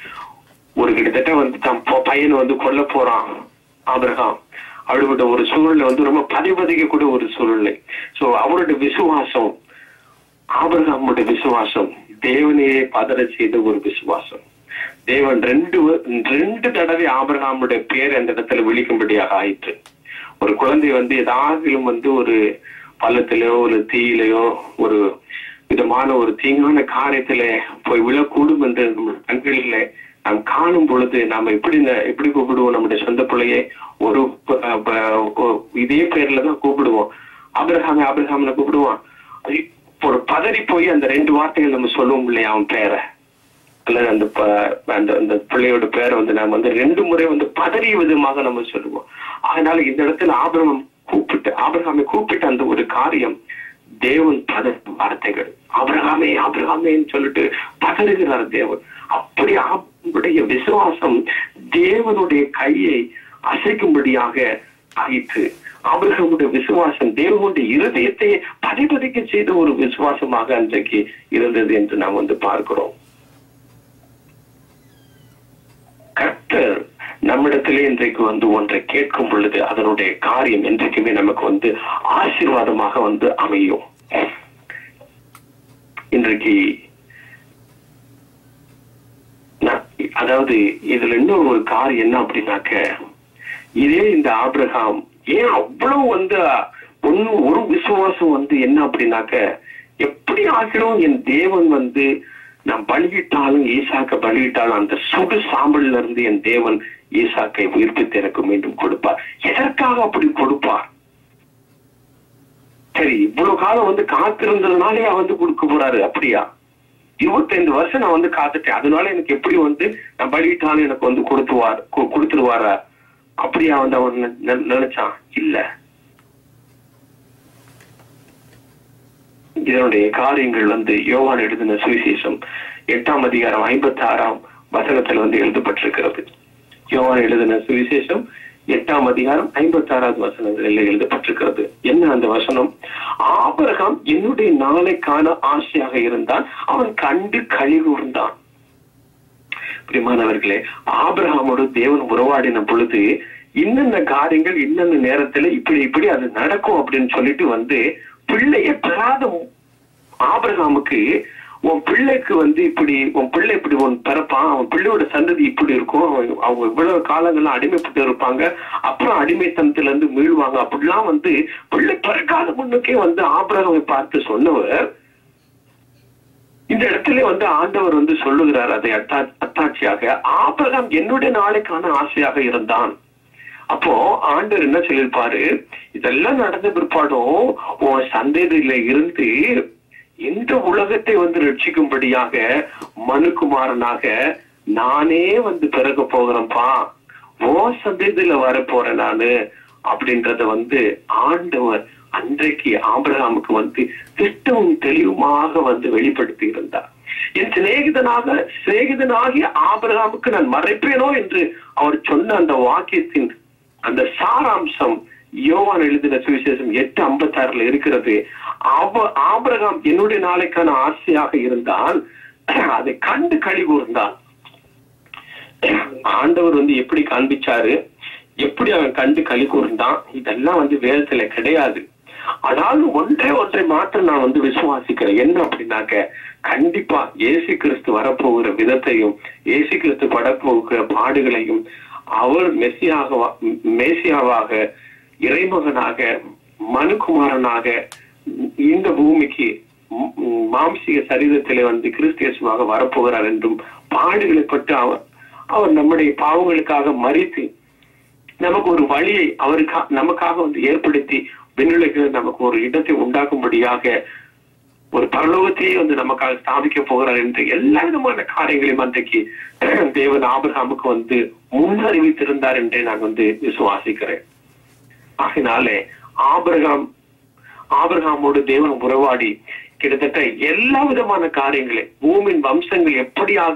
ஒரு கிட்டத்தட்ட வந்து தன் பொ- பையனை வந்து கொல்ல போறான் ஆபிரகாம் அப்படிப்பட்ட ஒரு சூழ்நிலை வந்து ரொம்ப பதிவதிக்க கூட ஒரு சூழ்நிலை சோ அவருடைய விசுவாசம் ஆபிரகாமுடைய விசுவாசம் தேவனையே பதற செய்த ஒரு விசுவாசம் தேவன் ரெண்டு வ- ரெண்டு தடவை ஆபிரகாமுடைய பேர் அந்த இடத்துல விழிக்கும்படியாக ஆயிற்று ஒரு குழந்தை வந்து ஏதாகிலும் வந்து ஒரு பள்ளத்திலேயோ ஒரு தீயிலையோ ஒரு விதமான ஒரு தீங்கான காரியத்திலே போய் விழக்கூடும் என்று நம்ம கண்களில நாம் காணும் பொழுது நாம எப்படி ந- எப்படி கூப்பிடுவோம் நம்முடைய சொந்த பிள்ளையை ஒரு ப- ப- ஒ- இதே பேர்ல தான் கூப்பிடுவோம் ஆபிரகாமே ஆபிரகாம்னு கூப்பிடுவான் ஐ- ஒரு பதறி போய் அந்த ரெண்டு வார்த்தைகள் நம்ம சொல்லுவோம் இல்லையா அவன் பேரை அல்லது அந்த ப- அந்த அந்த பிள்ளையோட பேரை வந்து நாம வந்து ரெண்டு முறை வந்து பதறிய விதமாக நம்ம சொல்லுவோம் அதனால இந்த இடத்துல ஆபிரகாம் கூப்பிட்டு ஆபிரகாமை கூப்பிட்ட அந்த ஒரு காரியம் தேவன் பதறும் வார்த்தைகள் ஆபிரகாமே ஆபிரகாமேன்னு சொல்லிட்டு பதறுகிறார் தேவன் அப்படி அவருடைய விசுவாசம் தேவனுடைய கையை அசைக்கும்படியாக ஆயிற்று ஆபிரகாமுடைய விசுவாசம் தேவனுடைய இருதயத்தை பதிபதிக்க செய்த ஒரு விசுவாசமாக அன்றைக்கு இருந்தது என்று நாம் வந்து பார்க்கிறோம் கர்த்தர் நம்மிடத்திலே இன்றைக்கு வந்து ஒன்றை கேட்கும் பொழுது அதனுடைய காரியம் என்றைக்குமே நமக்கு வந்து ஆசீர்வாதமாக வந்து அமையும் இன்றைக்கு நான் அதாவது இதுல இன்னொரு ஒரு காரியம் என்ன அப்படின்னாக்க இதே இந்த ஆபிரகாம் ஏன் அவ்வளவு வந்து ஒண்ணு ஒரு விசுவாசம் வந்து என்ன அப்படின்னாக்க எப்படி ஆகிடும் என் தேவன் வந்து நான் பலியிட்டாலும் ஈசாக்க பலியிட்டாலும் அந்த சுடு சாம்பல்ல இருந்து என் தேவன் ஈசாக்கை உயிர்ப்பித்து எனக்கு மீண்டும் கொடுப்பார் எதற்காக அப்படி கொடுப்பார் சரி இவ்வளவு காலம் வந்து காத்திருந்ததுனாலே வந்து கொடுக்க போறாரு அப்படியா இருபத்தைந்து வருஷம் நான் வந்து காத்துட்டேன் அதனால எனக்கு எப்படி வந்து நான் பலியிட்டாலும் எனக்கு வந்து கொடுத்துவார் கு- கொடுத்துருவாரா அப்படியா வந்து அவன் நெ- நெ- நினைச்சான் இல்ல இதனுடைய காரியங்கள் வந்து யோவான் எழுதின சுவிசேஷம் எட்டாம் அதிகாரம் ஐம்பத்தி ஆறாம் வசனத்தில் வந்து எழுதப்பட்டிருக்கிறது யோவான் எழுதின சுவிசேஷம் எட்டாம் அதிகாரம் ஐம்பத்தி ஆறாவது வசனங்களில் எழுதப்பட்டிருக்கிறது என்ன அந்த வசனம் ஆபிரகாம் என்னுடைய நாளை காண ஆசையாக இருந்தான் அவன் கண்டு கழிவுர்ந்தான் பிரியமானவர்களே ஆபிரகாமோடு தேவன் உறவாடின பொழுது இன்னென்ன காரியங்கள் இன்னென்ன நேரத்துல இப்படி இப்படி அது நடக்கும் அப்படின்னு சொல்லிட்டு வந்து பிள்ளைய பெறாத ஆபிரகாமுக்கு உன் பிள்ளைக்கு வந்து இப்படி உன் பிள்ளை இப்படி உன் பிறப்பான் அவன் பிள்ளையோட சந்ததி இப்படி இருக்கும் அவன் அவங்க இவ்வளவு காலங்கள்லாம் அடிமைப்பட்டு இருப்பாங்க அப்புறம் அடிமைத்தனத்துல இருந்து மீள்வாங்க அப்படிலாம் வந்து பிள்ளை பிறக்காத முன்னுக்கே வந்து ஆபிரகாமை பார்த்து சொன்னவர் இந்த இடத்துல வந்து ஆண்டவர் வந்து சொல்லுகிறார் அதை அத்தா அத்தாட்சியாக ஆபிரகாம் என்னுடைய நாளைக்கான ஆசையாக இருந்தான் அப்போ ஆண்டவர் என்ன சொல்லியிருப்பாரு இதெல்லாம் நடந்த பிற்பாடும் உன் சந்ததியில இருந்து இந்த உலகத்தை வந்து ரட்சிக்கும்படியாக மனுக்குமாரனாக நானே வந்து பிறக்க போகிறேன்ப்பா ஓ சந்ததியில வர போறேன் நானு அப்படின்றத வந்து ஆண்டவர் அன்றைக்கு ஆபிரகாமுக்கு வந்து திட்டமும் தெளிவுமாக வந்து வெளிப்படுத்தி இருந்தார் என் சிநேகிதனாக சிநேகிதனாகிய ஆபிரகாமுக்கு நான் மறைப்பேனோ என்று அவர் சொன்ன அந்த வாக்கியத்தின் அந்த சாராம்சம் யோவான் எழுதின சுவிசேஷம் எட்டு ஐம்பத்தாறுல இருக்கிறது அவ ஆபிரகாம் என்னுடைய நாளைக்கான ஆசையாக இருந்தால் அதை கண்டு கழி கூர்ந்தான் ஆண்டவர் வந்து எப்படி காண்பிச்சாரு எப்படி அவன் கண்டு களி கூர்ந்தான் இதெல்லாம் வந்து வேதத்துல கிடையாது ஆனாலும் ஒன்றே ஒன்றை மாத்திரம் நான் வந்து விசுவாசிக்கிறேன் என்ன அப்படின்னாக்க கண்டிப்பா இயேசு கிறிஸ்து வரப்போகிற விதத்தையும் இயேசு கிறிஸ்து படப்போகிற பாடுகளையும் அவர் மெஸ்ஸியாக மேசியாவாக இறைமகனாக மனுகுமாரனாக இந்த பூமிக்கு ம், ம், மாம்சீக சரீரத்திலே வந்து கிறிஸ்து இயேசுவாக வரப்போகிறார் என்றும் பாடுகளை பட்டு அவர் அவர் நம்முடைய பாவங்களுக்காக மறித்து நமக்கு ஒரு வழியை அவருக்கா நமக்காக வந்து ஏற்படுத்தி விண்ணுலகில் நமக்கு ஒரு இடத்தை உண்டாக்கும்படியாக ஒரு பரலோகத்தையே வந்து நமக்காக ஸ்தாபிக்க போகிறார் என்று எல்லா விதமான காரியங்களையும் அன்றைக்கு தேவன் ஆபிரகாமுக்கு வந்து முன்னறிவித்திருந்தார் என்றே நான் வந்து விசுவாசிக்கிறேன் ஆகினாலே ஆபிரகாம் ஆபிரகாமோடு தேவன் உறவாடி கிட்டத்தட்ட எல்லா விதமான காரியங்களை பூமியின் வம்சங்கள் எப்படியாக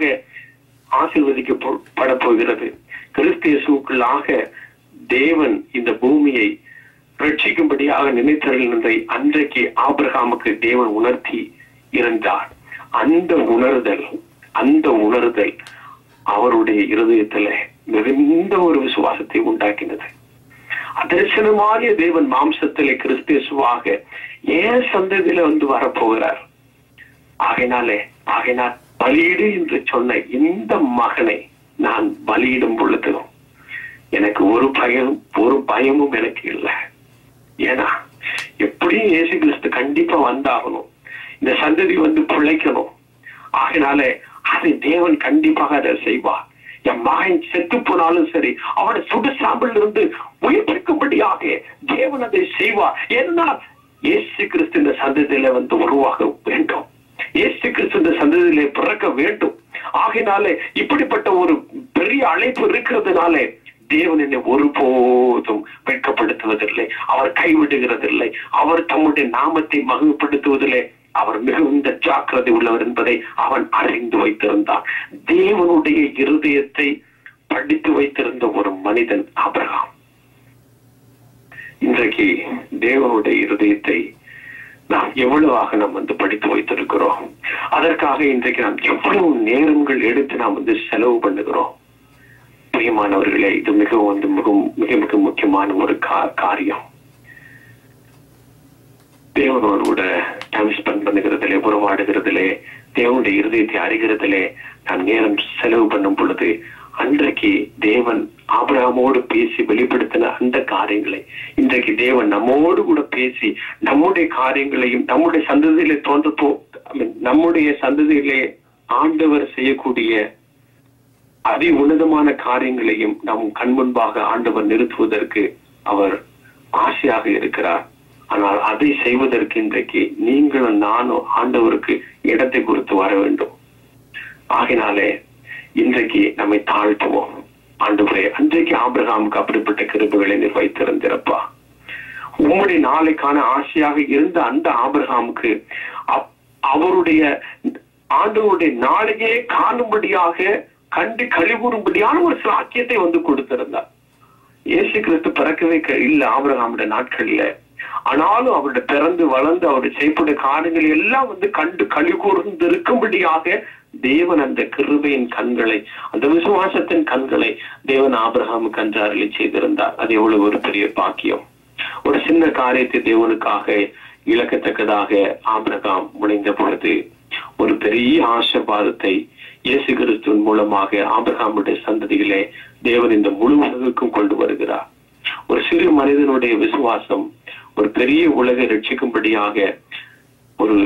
ஆசீர்வதிக்கப்பட போகிறது கிறிஸ்து இயேசுக்குள்ளாக தேவன் இந்த பூமியை ரட்சிக்கும்படியாக நினைத்திருந்ததை அன்றைக்கு ஆபிரகாமுக்கு தேவன் உணர்த்தி இருந்தார் அந்த உணர்தல் அந்த உணர்தல் அவருடைய இருதயத்துல மிகுந்த ஒரு விசுவாசத்தை உண்டாக்கினது அதர்சனமாகிய தேவன் மாம்சத்திலே கிறிஸ்தியசுவாக ஏன் சந்ததியில வந்து வரப்போகிறார் ஆகையினாலே ஆகையினால் பலியிடு என்று சொன்ன இந்த மகனை நான் பலியிடும் பொழுது எனக்கு ஒரு பயம் ஒரு பயமும் எனக்கு இல்லை ஏன்னா எப்படியும் இயேசு கிறிஸ்து கண்டிப்பா வந்தாகணும் இந்த சந்ததி வந்து பிழைக்கணும் ஆகினாலே அதை தேவன் கண்டிப்பாக அதை செய்வார் என் மகன் செத்து போனாலும் சரி அவனை சுடு சாம்பல் இருந்து உயிர்ப்பிக்கும்படியாக தேவன் அதை செய்வார் ஏன்னா இயேசு கிறிஸ்து இந்த சந்ததியில வந்து உருவாக வேண்டும் இயேசு கிறிஸ்து இந்த சந்ததியிலே பிறக்க வேண்டும் ஆகினாலே இப்படிப்பட்ட ஒரு பெரிய அழைப்பு இருக்கிறதுனாலே தேவன் என்னை ஒருபோதும் வெட்கப்படுத்துவதில்லை அவர் கைவிடுகிறதில்லை அவர் தம்முடைய நாமத்தை மகிழ்ப்படுத்துவதில்லை அவர் மிகுந்த ஜாக்கிரதை உள்ளவர் என்பதை அவன் அறிந்து வைத்திருந்தான் தேவனுடைய இருதயத்தை படித்து வைத்திருந்த ஒரு மனிதன் அபிரகாம் இன்றைக்கு தேவனுடைய இருதயத்தை நாம் எவ்வளவாக நாம் வந்து படித்து வைத்திருக்கிறோம் அதற்காக இன்றைக்கு நாம் எவ்வளவு நேரங்கள் எடுத்து நாம் வந்து செலவு பண்ணுகிறோம் பிரியமானவர்களே இது மிகவும் வந்து மிகவும் மிக மிக முக்கியமான ஒரு கா- காரியம் தேவனோட டைம் ஸ்பெண்ட் பண்ணுகிறதிலே உறவாடுகிறதிலே தேவனுடைய இருதயத்தை அறிகிறதிலே நாம் நேரம் செலவு பண்ணும் பொழுது அன்றைக்கு தேவன் ஆபிரகாமோடு பேசி வெளிப்படுத்தின அந்த காரியங்களை இன்றைக்கு தேவன் நம்மோடு கூட பேசி நம்முடைய காரியங்களையும் நம்முடைய சந்ததியிலே தோன்ற போ I mean, நம்முடைய சந்ததியிலே ஆண்டவர் செய்யக்கூடிய அதி உன்னதமான காரியங்களையும் நம் கண் முன்பாக ஆண்டவர் நிறுத்துவதற்கு அவர் ஆசையாக இருக்கிறார் ஆனால் அதை செய்வதற்கு இன்றைக்கு நீங்களும் நானும் ஆண்டவருக்கு இடத்தை குறித்து வர வேண்டும் ஆகினாலே இன்றைக்கு நம்மை தாழ்த்துவோம் ஆண்டவரே அன்றைக்கு ஆபிரகாமுக்கு அப்படிப்பட்ட கிருபைகளை நீர் வைத்திருந்திருப்பா உம்முடைய நாளைக்கான ஆசையாக இருந்த அந்த ஆபிரகாமுக்கு அப்- அவருடைய ஆண்டவருடைய நாளையே காணும்படியாக கண்டு கழிவுறும்படியான ஒரு சாக்கியத்தை வந்து கொடுத்திருந்தார் இயேசு கிறிஸ்து பிறக்கவே க- இல்ல ஆபிரகாமுடைய நாட்கள்ல ஆனாலும் அவருடைய பிறந்து வளர்ந்து அவருடைய செய்யப்பட்ட காரியங்கள் எல்லாம் வந்து கண்டு கழி கூர்ந்து இருக்கும்படியாக தேவன் அந்த கிருபையின் கண்களை அந்த விசுவாசத்தின் கண்களை தேவன் ஆபிரகாமுக்கு அன்று அருளி செய்திருந்தார் அது எவ்வளவு ஒரு பெரிய பாக்கியம் ஒரு சின்ன காரியத்தை தேவனுக்காக இழக்கத்தக்கதாக ஆபிரகாம் முனைந்த பொழுது ஒரு பெரிய ஆசீர்வாதத்தை இயேசு கிறிஸ்துவின் மூலமாக ஆபிரகாமுடைய சந்ததியிலே தேவன் இந்த முழு உலகுக்கும் கொண்டு வருகிறார் ஒரு சிறு மனிதனுடைய விசுவாசம் ஒரு பெரிய உலகை ரட்சிக்கும்படியாக ஒரு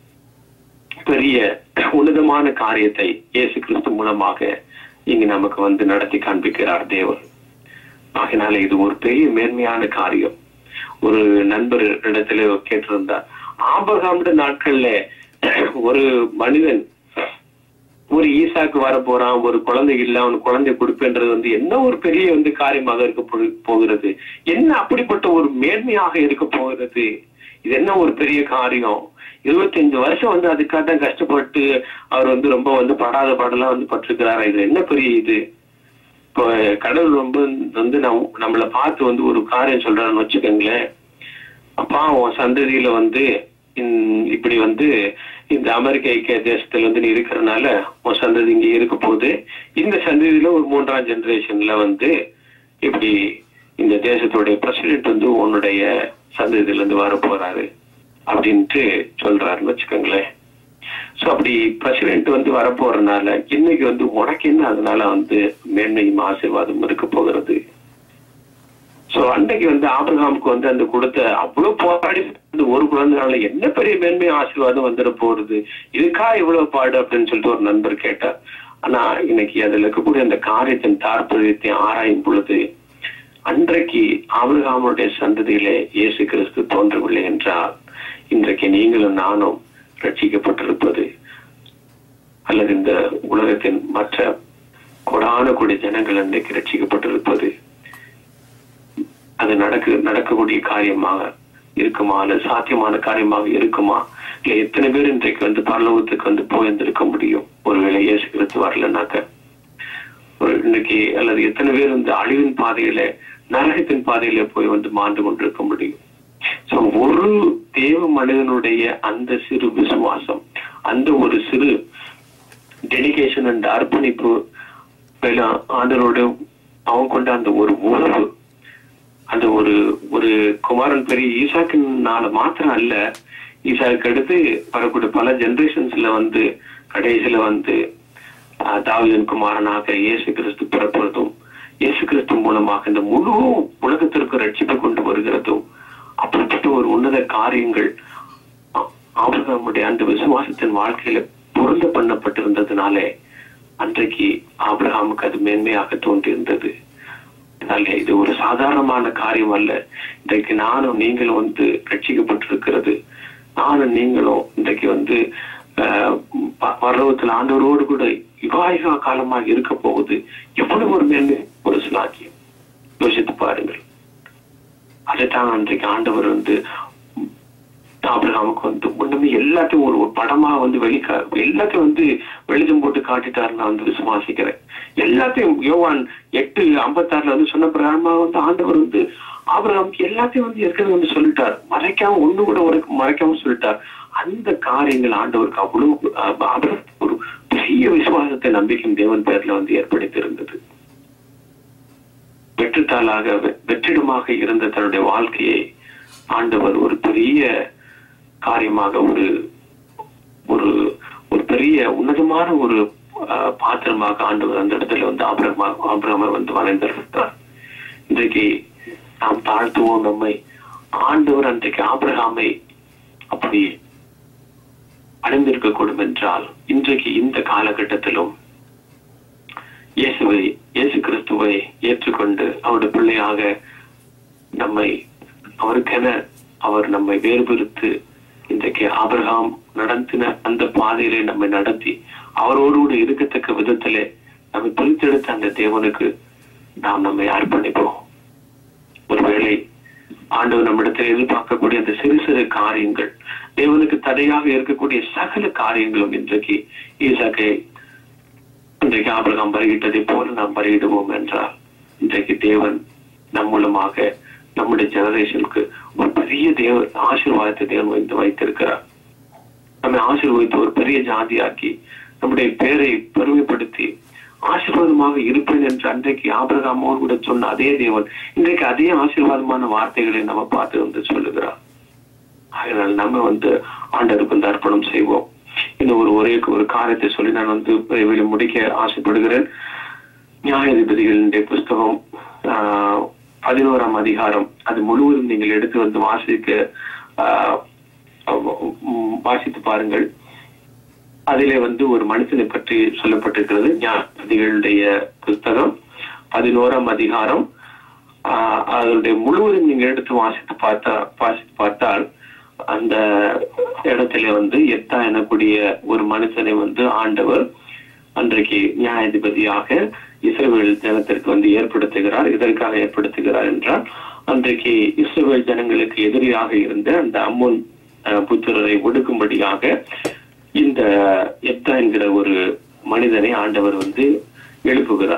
பெரிய உன்னதமான காரியத்தை இயேசு கிறிஸ்து மூலமாக இங்கு நமக்கு வந்து நடத்தி காண்பிக்கிறார் தேவன் ஆகினால இது ஒரு பெரிய மேன்மையான காரியம் ஒரு நண்பர் இடத்துல கேட்டிருந்தார் ஆபகாமுடைய நாட்கள்ல ஒரு மனிதன் ஒரு ஈசாக்கு வர போறான் ஒரு குழந்தை இல்ல அவனுக்கு குழந்தை கொடுப்பேன்றது வந்து என்ன ஒரு பெரிய வந்து காரியமாக இருக்க போ- போகிறது என்ன அப்படிப்பட்ட ஒரு மேன்மையாக இருக்க போகிறது இது என்ன ஒரு பெரிய காரியம் இருபத்தஞ்சு வருஷம் வந்து அதுக்காக தான் கஷ்டப்பட்டு அவர் வந்து ரொம்ப வந்து படாத பாடலாம் வந்து பட்டிருக்கிறாரா இது என்ன பெரிய இது இப்போ கடவுள் ரொம்ப வந்து நம் நம்மளை பார்த்து வந்து ஒரு காரியம் சொல்றான்னு வச்சுக்கோங்களேன் அப்பா உன் சந்ததியில வந்து இந்த- இப்படி வந்து இந்த அமெரிக்க ஐக்கிய தேசத்துல வந்து நீ இருக்கிறனால உன் சந்ததி இங்க இருக்க போகுது இந்த சந்ததியில ஒரு மூன்றாம் ஜெனரேஷன்ல வந்து இப்படி இந்த தேசத்துடைய பிரசிடென்ட் வந்து உன்னுடைய சந்ததியில இருந்து வர போறாரு அப்படின்ட்டு சொல்றாருன்னு வச்சுக்கோங்களேன் சோ அப்படி பிரசிடென்ட் வந்து வரப்போறதுனால இன்னைக்கு வந்து உனக்கு என்ன அதனால வந்து மேன்மையும் ஆசீர்வாதம் இருக்க போகிறது சோ அன்னைக்கு வந்து ஆபிரகாமுக்கு வந்து அந்த கொடுத்த அவ்வளவு போராடி அந்த ஒரு குழந்தைனால என்ன பெரிய மேன்மை ஆசீர்வாதம் வந்துட போறது இதுக்கா இவ்வளவு பாடு அப்படின்னு சொல்லிட்டு ஒரு நண்பர் கேட்டார் ஆனா இன்னைக்கு அதுல இருக்கக்கூடிய அந்த காரியத்தின் தாற்பயத்தை ஆராயும் பொழுது அன்றைக்கு ஆபிரகாமுடைய சந்ததியிலே இயேசு கிறிஸ்து தோன்றவில்லை என்றால் இன்றைக்கு நீங்களும் நானும் ரட்சிக்கப்பட்டிருப்பது அல்லது இந்த உலகத்தின் மற்ற கொடான கொடி ஜனங்கள் அன்றைக்கு ரட்சிக்கப்பட்டிருப்பது அது நடக்க நடக்கக்கூடிய காரியமாக இருக்குமா அல்லது சாத்தியமான காரியமாக இருக்குமா இல்ல எத்தனை பேர் இன்றைக்கு வந்து பரலோகத்துக்கு வந்து போயிருந்திருக்க முடியும் ஒருவேளை இயேசு கிறிஸ்து வரலனாக்க ஒரு இன்னைக்கு அல்லது எத்தனை பேர் இந்த அழிவின் பாதையில நரகத்தின் பாதையில போய் வந்து மாண்டு கொண்டிருக்க முடியும் சோ ஒரு தேவ மனிதனுடைய அந்த சிறு விசுவாசம் அந்த ஒரு சிறு டெடிகேஷன் அண்ட் அர்ப்பணிப்பு மேல ஆண்டரோட அவன் கொண்ட அந்த ஒரு உறவு அந்த ஒரு ஒரு குமாரன் பெரிய ஈசாக்கினால மாத்திரம் அல்ல ஈசாக்கு அடுத்து வரக்கூடிய பல ஜெனரேஷன்ஸ்ல வந்து கடைசியில வந்து ஆஹ், தாவீதின் குமாரனாக இயேசு கிறிஸ்து பிறப்பதும் இயேசு கிறிஸ்து மூலமாக இந்த முழு உலகத்திற்கு ரட்சிப்பு கொண்டு வருகிறதும் அப்படிப்பட்ட ஒரு உன்னத காரியங்கள் ஆ- ஆபிரகாமுடைய அந்த விசுவாசத்தின் வாழ்க்கையில பொருந்த பண்ணப்பட்டிருந்ததுனாலே அன்றைக்கு ஆபிரகாமுக்கு அது மேன்மையாக தோன்றியிருந்தது அதனால இது ஒரு சாதாரணமான காரியம் அல்ல இன்றைக்கு நானும் நீங்களும் வந்து ரட்சிக்கப்பட்டிருக்கிறது நானும் நீங்களும் இன்றைக்கு வந்து ஆஹ், ப- பரலோகத்தில் ஆண்டவரோடு கூட யுகாயுகா காலமாக இருக்க போகுது எவ்வளவு ஒரு மேன்மை ஒரு சிலாக்கியம் யோசித்து பாருங்கள் அதைத்தான் அன்றைக்கு ஆண்டவர் வந்து ஆபிரகாமுக்கு வந்து ஒண்ணுமே எல்லாத்தையும் ஒரு ஒரு படமா வந்து வெளிக்கா எல்லாத்தையும் வந்து வெளிச்சம் போட்டு காட்டிட்டாரு நான் வந்து விசுவாசிக்கிறேன் எல்லாத்தையும் யோவான் எட்டு ஐம்பத்தாறுல வந்து சொன்ன பிரகாரமா வந்து ஆண்டவர் வந்து ஆபிரகாமுக்கு எல்லாத்தையும் வந்து ஏற்கனவே வந்து சொல்லிட்டார் மறைக்காம ஒண்ணு கூட ஒரு மறைக்காம சொல்லிட்டார் அந்த காரியங்கள் ஆண்டவருக்கு அவ்வளவு அஹ், ஆபிரகாமுக்கு ஒரு பெரிய விசுவாசத்தை நம்பிக்கையும் தேவன் பேர்ல வந்து ஏற்படுத்தி இருந்தது வெற்றுத்தாளாக வெ- வெற்றிடமாக இருந்த தன்னுடைய வாழ்க்கையை ஆண்டவர் ஒரு பெரிய காரியமாக ஒரு ஒரு ஒரு பெரிய உன்னதமான ஒரு ஆஹ், பாத்திரமாக ஆண்டவர் அந்த இடத்துல வந்து ஆபிரமா ஆபிரமர் வந்து வளைந்திருக்கிறார் இன்றைக்கு நாம் தாழ்த்துவோம் நம்மை ஆண்டவர் அன்றைக்கு ஆபிரகாமை அப்படி அடைந்திருக்க கூடும் என்றால் இன்றைக்கு இந்த காலகட்டத்திலும் இயேசுவை இயேசு கிறிஸ்துவை ஏற்றுக்கொண்டு அவருடைய பிள்ளையாக நம்மை அவருக்கென அவர் நம்மை வேறுபிரித்து இன்றைக்கு ஆபிரகாம் நடத்தின அந்த பாதையிலே நம்மை நடத்தி அவரோடு கூட இருக்கத்தக்க விதத்திலே நம்மை பிரித்தெடுத்த அந்த தேவனுக்கு நாம் நம்மை அர்ப்பணிப்போம் ஒருவேளை ஆண்டவர் நம்மிடத்தில் எதிர்பார்க்கக்கூடிய அந்த சிறு சிறு காரியங்கள் தேவனுக்கு தடையாக இருக்கக்கூடிய சகல காரியங்களும் இன்றைக்கு ஈசாக்கை இன்றைக்கு ஆபிரகாம் பருகிட்டதை போல நாம் பருகிடுவோம் என்றால் இன்றைக்கு தேவன் நம் மூலமாக நம்முடைய ஜெனரேஷனுக்கு ஒரு பெரிய தேவ ஆசீர்வாதத்தை தேவன் வைத்து வைத்திருக்கிறார் நம்மை ஆசீர்வதித்து ஒரு பெரிய ஜாதியாக்கி நம்முடைய பேரை பெருமைப்படுத்தி ஆசீர்வாதமாக இருப்பேன் என்று அன்றைக்கு ஆபிரகாமோடு கூட சொன்ன அதே தேவன் இன்றைக்கு அதே ஆசீர்வாதமான வார்த்தைகளை நம்ம பார்த்து வந்து சொல்லுகிறார் அதனால் நம்ம வந்து ஆண்டருக்கு வந்து அர்ப்பணம் செய்வோம் இன்னும் ஒரு ஒரே ஒரு காரியத்தை சொல்லி நான் வந்து விரைவில் முடிக்க ஆசைப்படுகிறேன் நியாயாதிபதிகளினுடைய புஸ்தகம் ஆஹ், பதினோராம் அதிகாரம் அது முழுவதும் நீங்கள் எடுத்து வந்து வாசிக்க ஆஹ், உம், வாசித்து பாருங்கள் அதிலே வந்து ஒரு மனுஷனை பற்றி சொல்லப்பட்டிருக்கிறது நியாயாதிபதிகளுடைய புஸ்தகம் பதினோராம் அதிகாரம் ஆஹ், அதனுடைய முழுவதும் நீங்க எடுத்து வாசித்து பார்த்தா வாசித்து பார்த்தால் அந்த இடத்துல வந்து எத்தா எனக்கூடிய ஒரு மனுஷனை வந்து ஆண்டவர் அன்றைக்கு நியாயாதிபதியாக இஸ்ரேல் ஜனத்திற்கு வந்து ஏற்படுத்துகிறார் இதற்காக ஏற்படுத்துகிறார் என்றால் அன்றைக்கு இஸ்ரேல் ஜனங்களுக்கு எதிரியாக இருந்த அந்த அம்மோன் அஹ், புத்திரரை ஒடுக்கும்படியாக இந்த எத்தா என்கிற ஒரு மனிதனை ஆண்டவர் வந்து எழுப்புகிறார்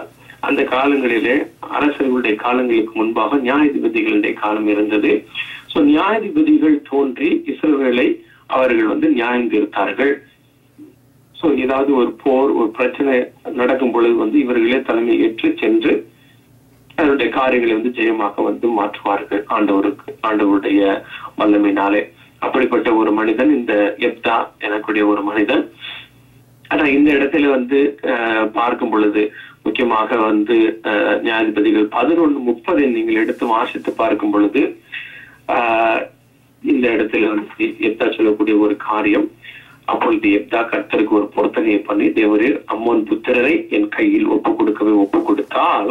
அந்த காலங்களிலே அரசர்களுடைய காலங்களுக்கு முன்பாக நியாயாதிபதிகளுடைய காலம் இருந்தது சோ நியாயாதிபதிகள் தோன்றி இஸ்ரவேலை அவர்கள் வந்து நியாயம் தீர்த்தார்கள் சோ ஏதாவது ஒரு போர் ஒரு பிரச்சனை நடக்கும் பொழுது வந்து இவர்களே தலைமை ஏற்று சென்று அதனுடைய காரியங்களை வந்து ஜெயமாக வந்து மாற்றுவார்கள் ஆண்டவருக்கு ஆண்டவருடைய வல்லமையினாலே அப்படிப்பட்ட ஒரு மனிதன் இந்த எப்தா எனக்குடைய ஒரு மனிதன் ஆனா இந்த இடத்துல வந்து அஹ், பார்க்கும் பொழுது முக்கியமாக வந்து அஹ், நியாயாதிபதிகள் பதினொன்று முப்பதை நீங்கள் எடுத்து வாசித்து பார்க்கும் பொழுது ஆஹ், இந்த இடத்துல வந்து எப்தா சொல்லக்கூடிய ஒரு காரியம் அப்பொழுது எப்தா கர்த்தருக்கு ஒரு பொருத்தனையை பண்ணி தேவரே அம்மோன் புத்திரரை என் கையில் ஒப்பு கொடுக்கவே ஒப்பு கொடுத்தால்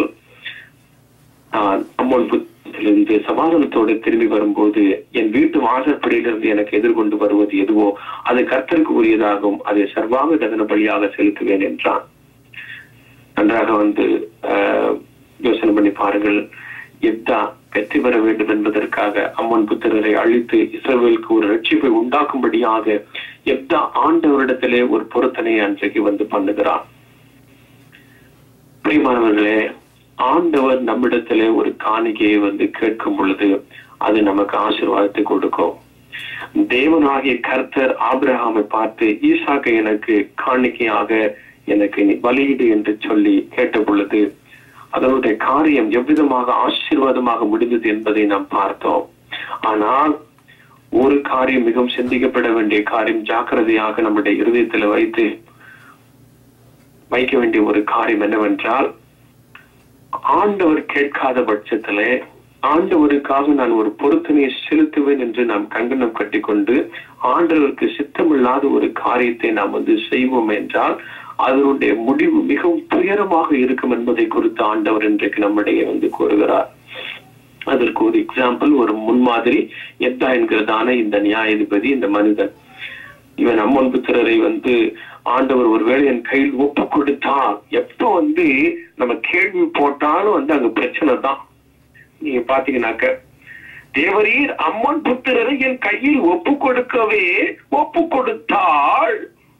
நான் அம்மோன் புத்திலிருந்து சமாதானத்தோடு திரும்பி வரும்போது என் வீட்டு வாசற்படியிலிருந்து எனக்கு எதிர்கொண்டு வருவது எதுவோ அது கர்த்தருக்கு உரியதாகும் அதை சர்வாங்க தகன பலியாக செலுத்துவேன் என்றான் நன்றாக வந்து ஆஹ், யோசனை பண்ணி பாருங்கள் எப்தா வெற்றி பெற வேண்டும் என்பதற்காக அம்மன் புத்திரரை அழித்து இஸ்ரவேலுக்கு ஒரு ரட்சிப்பை உண்டாக்கும்படியாக எப்தா ஆண்டவரிடத்திலே ஒரு பொருத்தனை அன்றைக்கு வந்து பண்ணுகிறான் பிரியமானவர்களே ஆண்டவர் நம்மிடத்திலே ஒரு காணிக்கையை வந்து கேட்கும் பொழுது அது நமக்கு ஆசீர்வாதத்தை கொடுக்கும் தேவனாகிய கர்த்தர் ஆபிரகாமை பார்த்து ஈசாக்கை எனக்கு காணிக்கையாக எனக்கு நீ பலியிடு என்று சொல்லி கேட்ட பொழுது அதனுடைய காரியம் எவ்விதமாக ஆசீர்வாதமாக முடிந்தது என்பதை நாம் பார்த்தோம் ஆனால் ஒரு காரியம் மிகவும் சிந்திக்கப்பட வேண்டிய காரியம் ஜாக்கிரதையாக நம்முடைய இருதயத்தில் வைத்து வைக்க வேண்டிய ஒரு காரியம் என்னவென்றால் ஆண்டவர் கேட்காத பட்சத்திலே ஆண்டவருக்காக நான் ஒரு பொருத்தனையை செலுத்துவேன் என்று நாம் கங்கணம் கட்டிக்கொண்டு ஆண்டவருக்கு சித்தமில்லாத ஒரு காரியத்தை நாம் வந்து செய்வோம் என்றால் அதனுடைய முடிவு மிகவும் துயரமாக இருக்கும் என்பதை குறித்து ஆண்டவர் இன்றைக்கு நம்முடைய வந்து கூறுகிறார் அதற்கு ஒரு எக்ஸாம்பிள் ஒரு முன்மாதிரி எத்தா என்கிறதான இந்த நியாயாதிபதி இந்த மனிதன் இவன் அம்மன் புத்திரரை வந்து ஆண்டவர் ஒருவேளை என் கையில் ஒப்பு கொடுத்தா எப்ப வந்து நம்ம கேள்வி போட்டாலும் வந்து அங்க பிரச்சனை தான் நீங்க பாத்தீங்கன்னாக்க தேவரீர் அம்மன் புத்திரரை என் கையில் ஒப்பு கொடுக்கவே ஒப்பு கொடுத்தாள்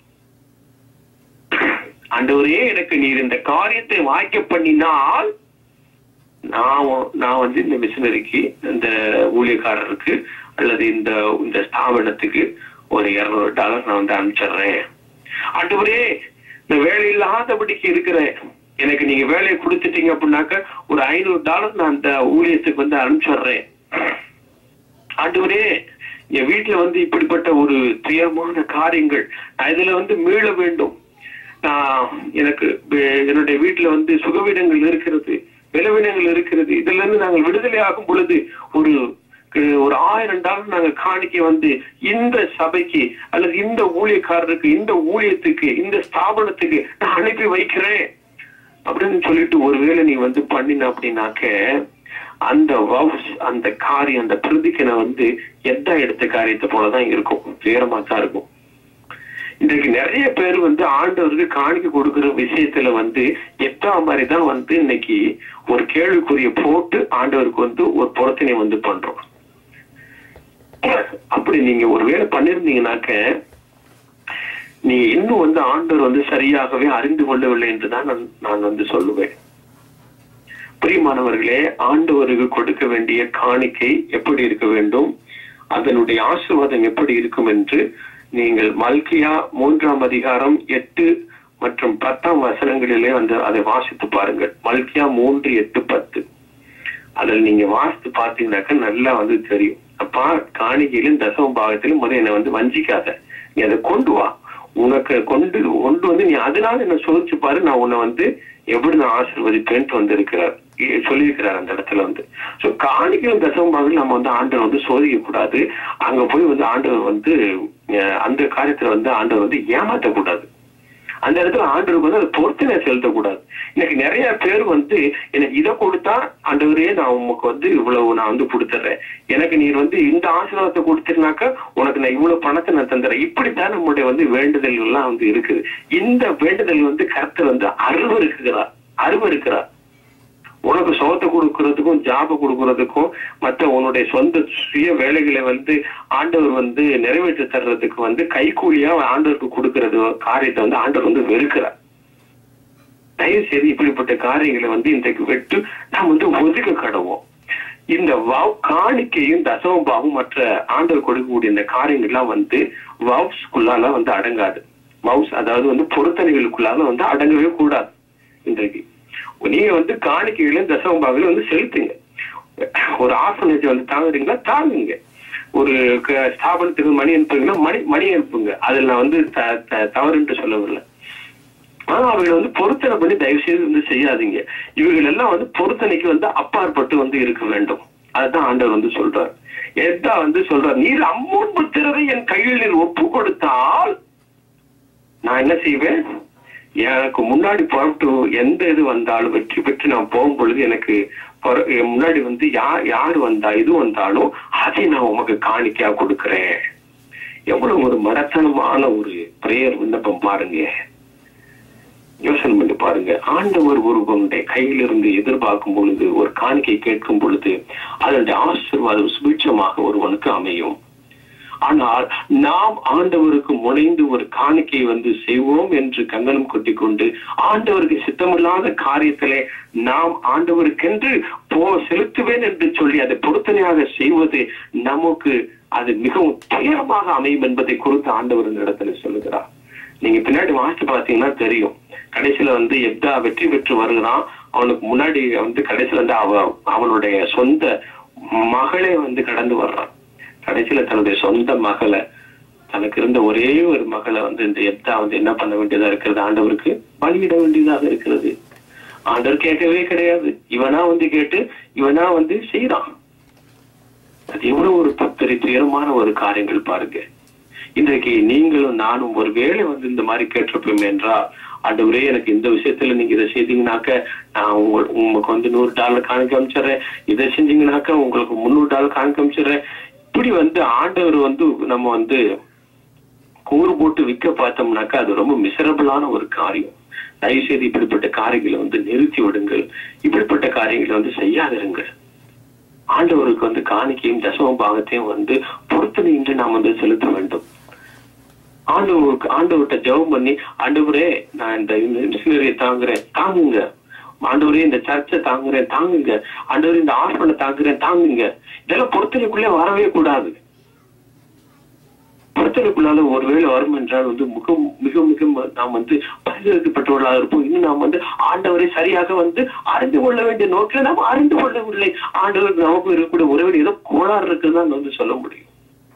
ஆண்டவரே எனக்கு நீர் இந்த காரியத்தை வாய்க்க பண்ணினால் நான் வ- நான் வந்து இந்த மிஷினரிக்கு இந்த ஊழியக்காரருக்கு அல்லது இந்த இந்த ஸ்தாபனத்துக்கு ஒரு இருநூறு டாலர் நான் வந்து அனுப்பிச்சிடுறேன் ஆண்டவரே நான் வேலை இல்லாதபடிக்கு இருக்கிறேன் எனக்கு நீங்க வேலையை கொடுத்துட்டீங்க அப்படின்னாக்க ஒரு ஐநூறு டாலர் நான் அந்த ஊழியத்துக்கு வந்து அனுப்பிச்சிடுறேன் ஆண்டவரே என் வீட்டுல வந்து இப்படிப்பட்ட ஒரு துயரமான காரியங்கள் நான் இதுல வந்து மீள வேண்டும் நான் எனக்கு வே- என்னுடைய வீட்டுல வந்து சுகவீனங்கள் இருக்கிறது விளவினங்கள் இருக்கிறது இதுல இருந்து நாங்கள் விடுதலை ஆகும் பொழுது ஒரு கு- ஒரு ஆயிரம் டாலர் நாங்க காணிக்கை வந்து இந்த சபைக்கு அல்லது இந்த ஊழியக்காரருக்கு இந்த ஊழியத்துக்கு இந்த ஸ்தாபனத்துக்கு நான் அனுப்பி வைக்கிறேன் அப்படின்னு சொல்லிட்டு ஒருவேளை நீ வந்து பண்ணின அப்படின்னாக்க அந்த வவுஸ் அந்த காரியம் அந்த பிரதிக்கனை வந்து எந்த எடுத்த காரியத்தை போலதான் இருக்கும் துயரமா தான் இருக்கும் இன்றைக்கு நிறைய பேர் வந்து ஆண்டவருக்கு காணிக்கை கொடுக்கிற விஷயத்துல வந்து எத்தா மாதிரி தான் வந்து இன்னைக்கு ஒரு கேள்விக்குரிய போட்டு ஆண்டவருக்கு வந்து ஒரு பொருத்தனை வந்து பண்றோம் அப்படி நீங்க ஒருவேளை பண்ணிருந்தீங்கன்னாக்க நீ இன்னும் வந்து ஆண்டவர் வந்து சரியாகவே அறிந்து கொள்ளவில்லை என்றுதான் நான் நான் வந்து சொல்லுவேன் பிரியமானவர்களே ஆண்டவருக்கு கொடுக்க வேண்டிய காணிக்கை எப்படி இருக்க வேண்டும் அதனுடைய ஆசீர்வாதம் எப்படி இருக்கும் என்று நீங்கள் மல்கியா மூன்றாம் அதிகாரம் எட்டு மற்றும் பத்தாம் வசனங்களிலே வந்து அதை வாசித்து பாருங்கள் மல்கியா மூன்று எட்டு பத்து அதில் நீங்க வாசித்து பார்த்தீங்கன்னாக்க நல்லா வந்து தெரியும் அப்பா காணிக்கையிலும் தசம பாகத்திலும் முதல்ல என்னை வந்து வஞ்சிக்காத நீ அதை கொண்டு வா உனக்கு கொண்டு கொண்டு வந்து நீ அதனால என்ன சோதிச்சு பாரு நான் உன்னை வந்து எப்படி நான் ஆசீர்வதிப்பேன்ட்டு வந்து இருக்கிறார் சொல்லியிருக்கிறார் அந்த இடத்துல வந்து சோ காணிக்கையும் தசம பாகத்தில் நம்ம வந்து ஆண்டவர் வந்து சோதிக்க கூடாது அங்க போய் வந்து ஆண்டவர் வந்து அஹ், அந்த காரியத்துல வந்து ஆண்டவர் வந்து ஏமாத்த கூடாது அந்த இடத்துல ஆண்டவருக்கு வந்து அதை பொறுத்தினை செலுத்தக்கூடாது எனக்கு நிறைய பேர் வந்து எனக்கு இதை கொடுத்தா ஆண்டவரே நான் உமக்கு வந்து இவ்வளவு நான் வந்து கொடுத்துட்றேன் எனக்கு நீர் வந்து இந்த ஆசீர்வாதத்தை கொடுத்தீங்கனாக்கா உனக்கு நான் இவ்வளவு பணத்தை நான் தந்துடுறேன் இப்படித்தான் நம்முடைய வந்து வேண்டுதல் எல்லாம் வந்து இருக்குது இந்த வேண்டுதல் வந்து கருத்து வந்து அருவ இருக்கிறார் அருவ இருக்கிறார் உனக்கு சோத்தை கொடுக்கறதுக்கும் ஜாப கொடுக்கறதுக்கும் மற்ற உன்னுடைய சொந்த சுய வேலைகளை வந்து ஆண்டவர் வந்து நிறைவேற்றி தர்றதுக்கு வந்து கைக்கூலியா ஆண்டவருக்கு கொடுக்கறது காரியத்தை வந்து ஆண்டவர் வந்து வெறுக்கிறார் தயவு செய்து இப்படிப்பட்ட காரியங்களை வந்து இன்றைக்கு விட்டு நாம் வந்து ஒதுக்க கடவோம் இந்த வவ் காணிக்கையும் தசமபாவும் மற்ற ஆண்டவர் கொடுக்கக்கூடிய இந்த காரியங்கள்லாம் வந்து வவுஸ்குள்ளால வந்து அடங்காது வவுஸ் அதாவது வந்து பொருத்தனைகளுக்குள்ளால வந்து அடங்கவே கூடாது இன்றைக்கு நீங்க வந்து காணிக்கைகளையும் தசமபாவிலும் வந்து செலுத்துங்க ஒரு ஆர்ஃபனேஜ் வந்து தாங்குறீங்களா தாங்குங்க ஒரு க- ஸ்தாபனத்துக்கு மணி அனுப்புறீங்கன்னா மணி மணி அனுப்புங்க அதுல நான் வந்து த- த- தவறுன்ட்டு சொல்லவில்லை ஆனா அவைகளை வந்து பொருத்தனை பண்ணி தயவு செய்து வந்து செய்யாதீங்க இவைகள் எல்லாம் வந்து பொருத்தனைக்கு வந்து அப்பாற்பட்டு வந்து இருக்க வேண்டும் அதுதான் ஆண்டவர் வந்து சொல்றார் எதா வந்து சொல்றார் நீர் அம்மூன் புத்திரரை என் கையில் நீர் ஒப்பு கொடுத்தால் நான் என்ன செய்வேன் எனக்கு முன்னாடி புறப்பட்டு எந்த இது வந்தாலும் வெற்றி பெற்று நான் போகும் பொழுது எனக்கு பொற- என் முன்னாடி வந்து யார் யார் வந்தா இது வந்தாலும் அதை நான் உமக்கு காணிக்கையா கொடுக்கிறேன் எவ்வளவு ஒரு மரத்தனமான ஒரு பிரேயர் விண்ணப்பம் பாருங்க யோசனை பண்ணி பாருங்க ஆண்டவர் ஒருவனுடைய கையிலிருந்து எதிர்பார்க்கும் பொழுது ஒரு காணிக்கை கேட்கும் பொழுது அதனுடைய ஆசீர்வாதம் சுபிட்சமாக ஒருவனுக்கு அமையும் ஆனால் நாம் ஆண்டவருக்கு முனைந்து ஒரு காணிக்கை வந்து செய்வோம் என்று கங்கணம் கொட்டிக்கொண்டு ஆண்டவருக்கு சித்தமில்லாத காரியத்திலே நாம் ஆண்டவருக்கென்று போ செலுத்துவேன் என்று சொல்லி அதை பொருத்தனையாக செய்வது நமக்கு அது மிகவும் துயரமாக அமையும் என்பதை குறித்து ஆண்டவர் இந்த இடத்துல சொல்லுகிறார் நீங்க பின்னாடி வாசித்து பாத்தீங்கன்னா தெரியும் கடைசியில வந்து எப்தா வெற்றி பெற்று வருகிறான் அவனுக்கு முன்னாடி வந்து கடைசியில வந்து அவ அவனுடைய சொந்த மகளே வந்து கடந்து வர்றான் கடைசியில தன்னுடைய சொந்த மகளை தனக்கு இருந்த ஒரே ஒரு மகளை வந்து இந்த எப்தா வந்து என்ன பண்ண வேண்டியதா இருக்கிறது ஆண்டவருக்கு பலியிட வேண்டியதாக இருக்கிறது ஆண்டவர் கேட்கவே கிடையாது இவனா வந்து கேட்டு இவனா வந்து செய்யறான் அது எவ்வளவு ஒரு பத்தரி துயரமான ஒரு காரியங்கள் பாருங்க இன்றைக்கு நீங்களும் நானும் ஒரு வேளை வந்து இந்த மாதிரி கேட்டிருப்போம் என்றால் ஆண்டவரே எனக்கு இந்த விஷயத்துல நீங்க இதை செய்தீங்கன்னாக்க நான் உங்க- உங்களுக்கு வந்து நூறு டாலர் காணிக்க அமைச்சிடுறேன் இதை செஞ்சீங்கன்னாக்க உங்களுக்கு முந்நூறு டாலர் காணிக்க அமைச்சிடுறேன் இப்படி வந்து ஆண்டவர் வந்து நம்ம வந்து கூறு போட்டு விற்க பார்த்தோம்னாக்கா அது ரொம்ப மிசரபிளான ஒரு காரியம் தயவு செய்து இப்படிப்பட்ட காரியங்களை வந்து நிறுத்தி விடுங்கள் இப்படிப்பட்ட காரியங்களை வந்து செய்யாதிருங்கள் ஆண்டவருக்கு வந்து காணிக்கையும் தசம பாகத்தையும் வந்து பொருத்தனை இன்று நாம் வந்து செலுத்த வேண்டும் ஆண்டவருக்கு ஆண்டவர்கிட்ட ஜெபம் பண்ணி ஆண்டவரே நான் இந்த மிஷினரியை தாங்குறேன் தாங்குங்க ஆண்டவரே இந்த சர்ச்சை தாங்குறேன் தாங்குங்க ஆண்டவரே இந்த ஆர்ஃபனை தாங்குறேன் தாங்குங்க இதெல்லாம் பொருத்தனைக்குள்ளே வரவே கூடாது பொருத்தனைக்குள்ளால ஒருவேளை வரும் என்றால் வந்து மிக மிக மிக நாம் வந்து பரிதவிக்கப்பட்டவர்களாக இருப்போம் இன்னும் நாம் வந்து ஆண்டவரை சரியாக வந்து அறிந்து கொள்ள வேண்டிய நோக்கில நாம் அறிந்து கொள்ளவில்லை ஆண்டவர் நமக்கு இருக்கக்கூடிய உறவில் ஏதோ கோளாறு இருக்குதுதான் வந்து சொல்ல முடியும்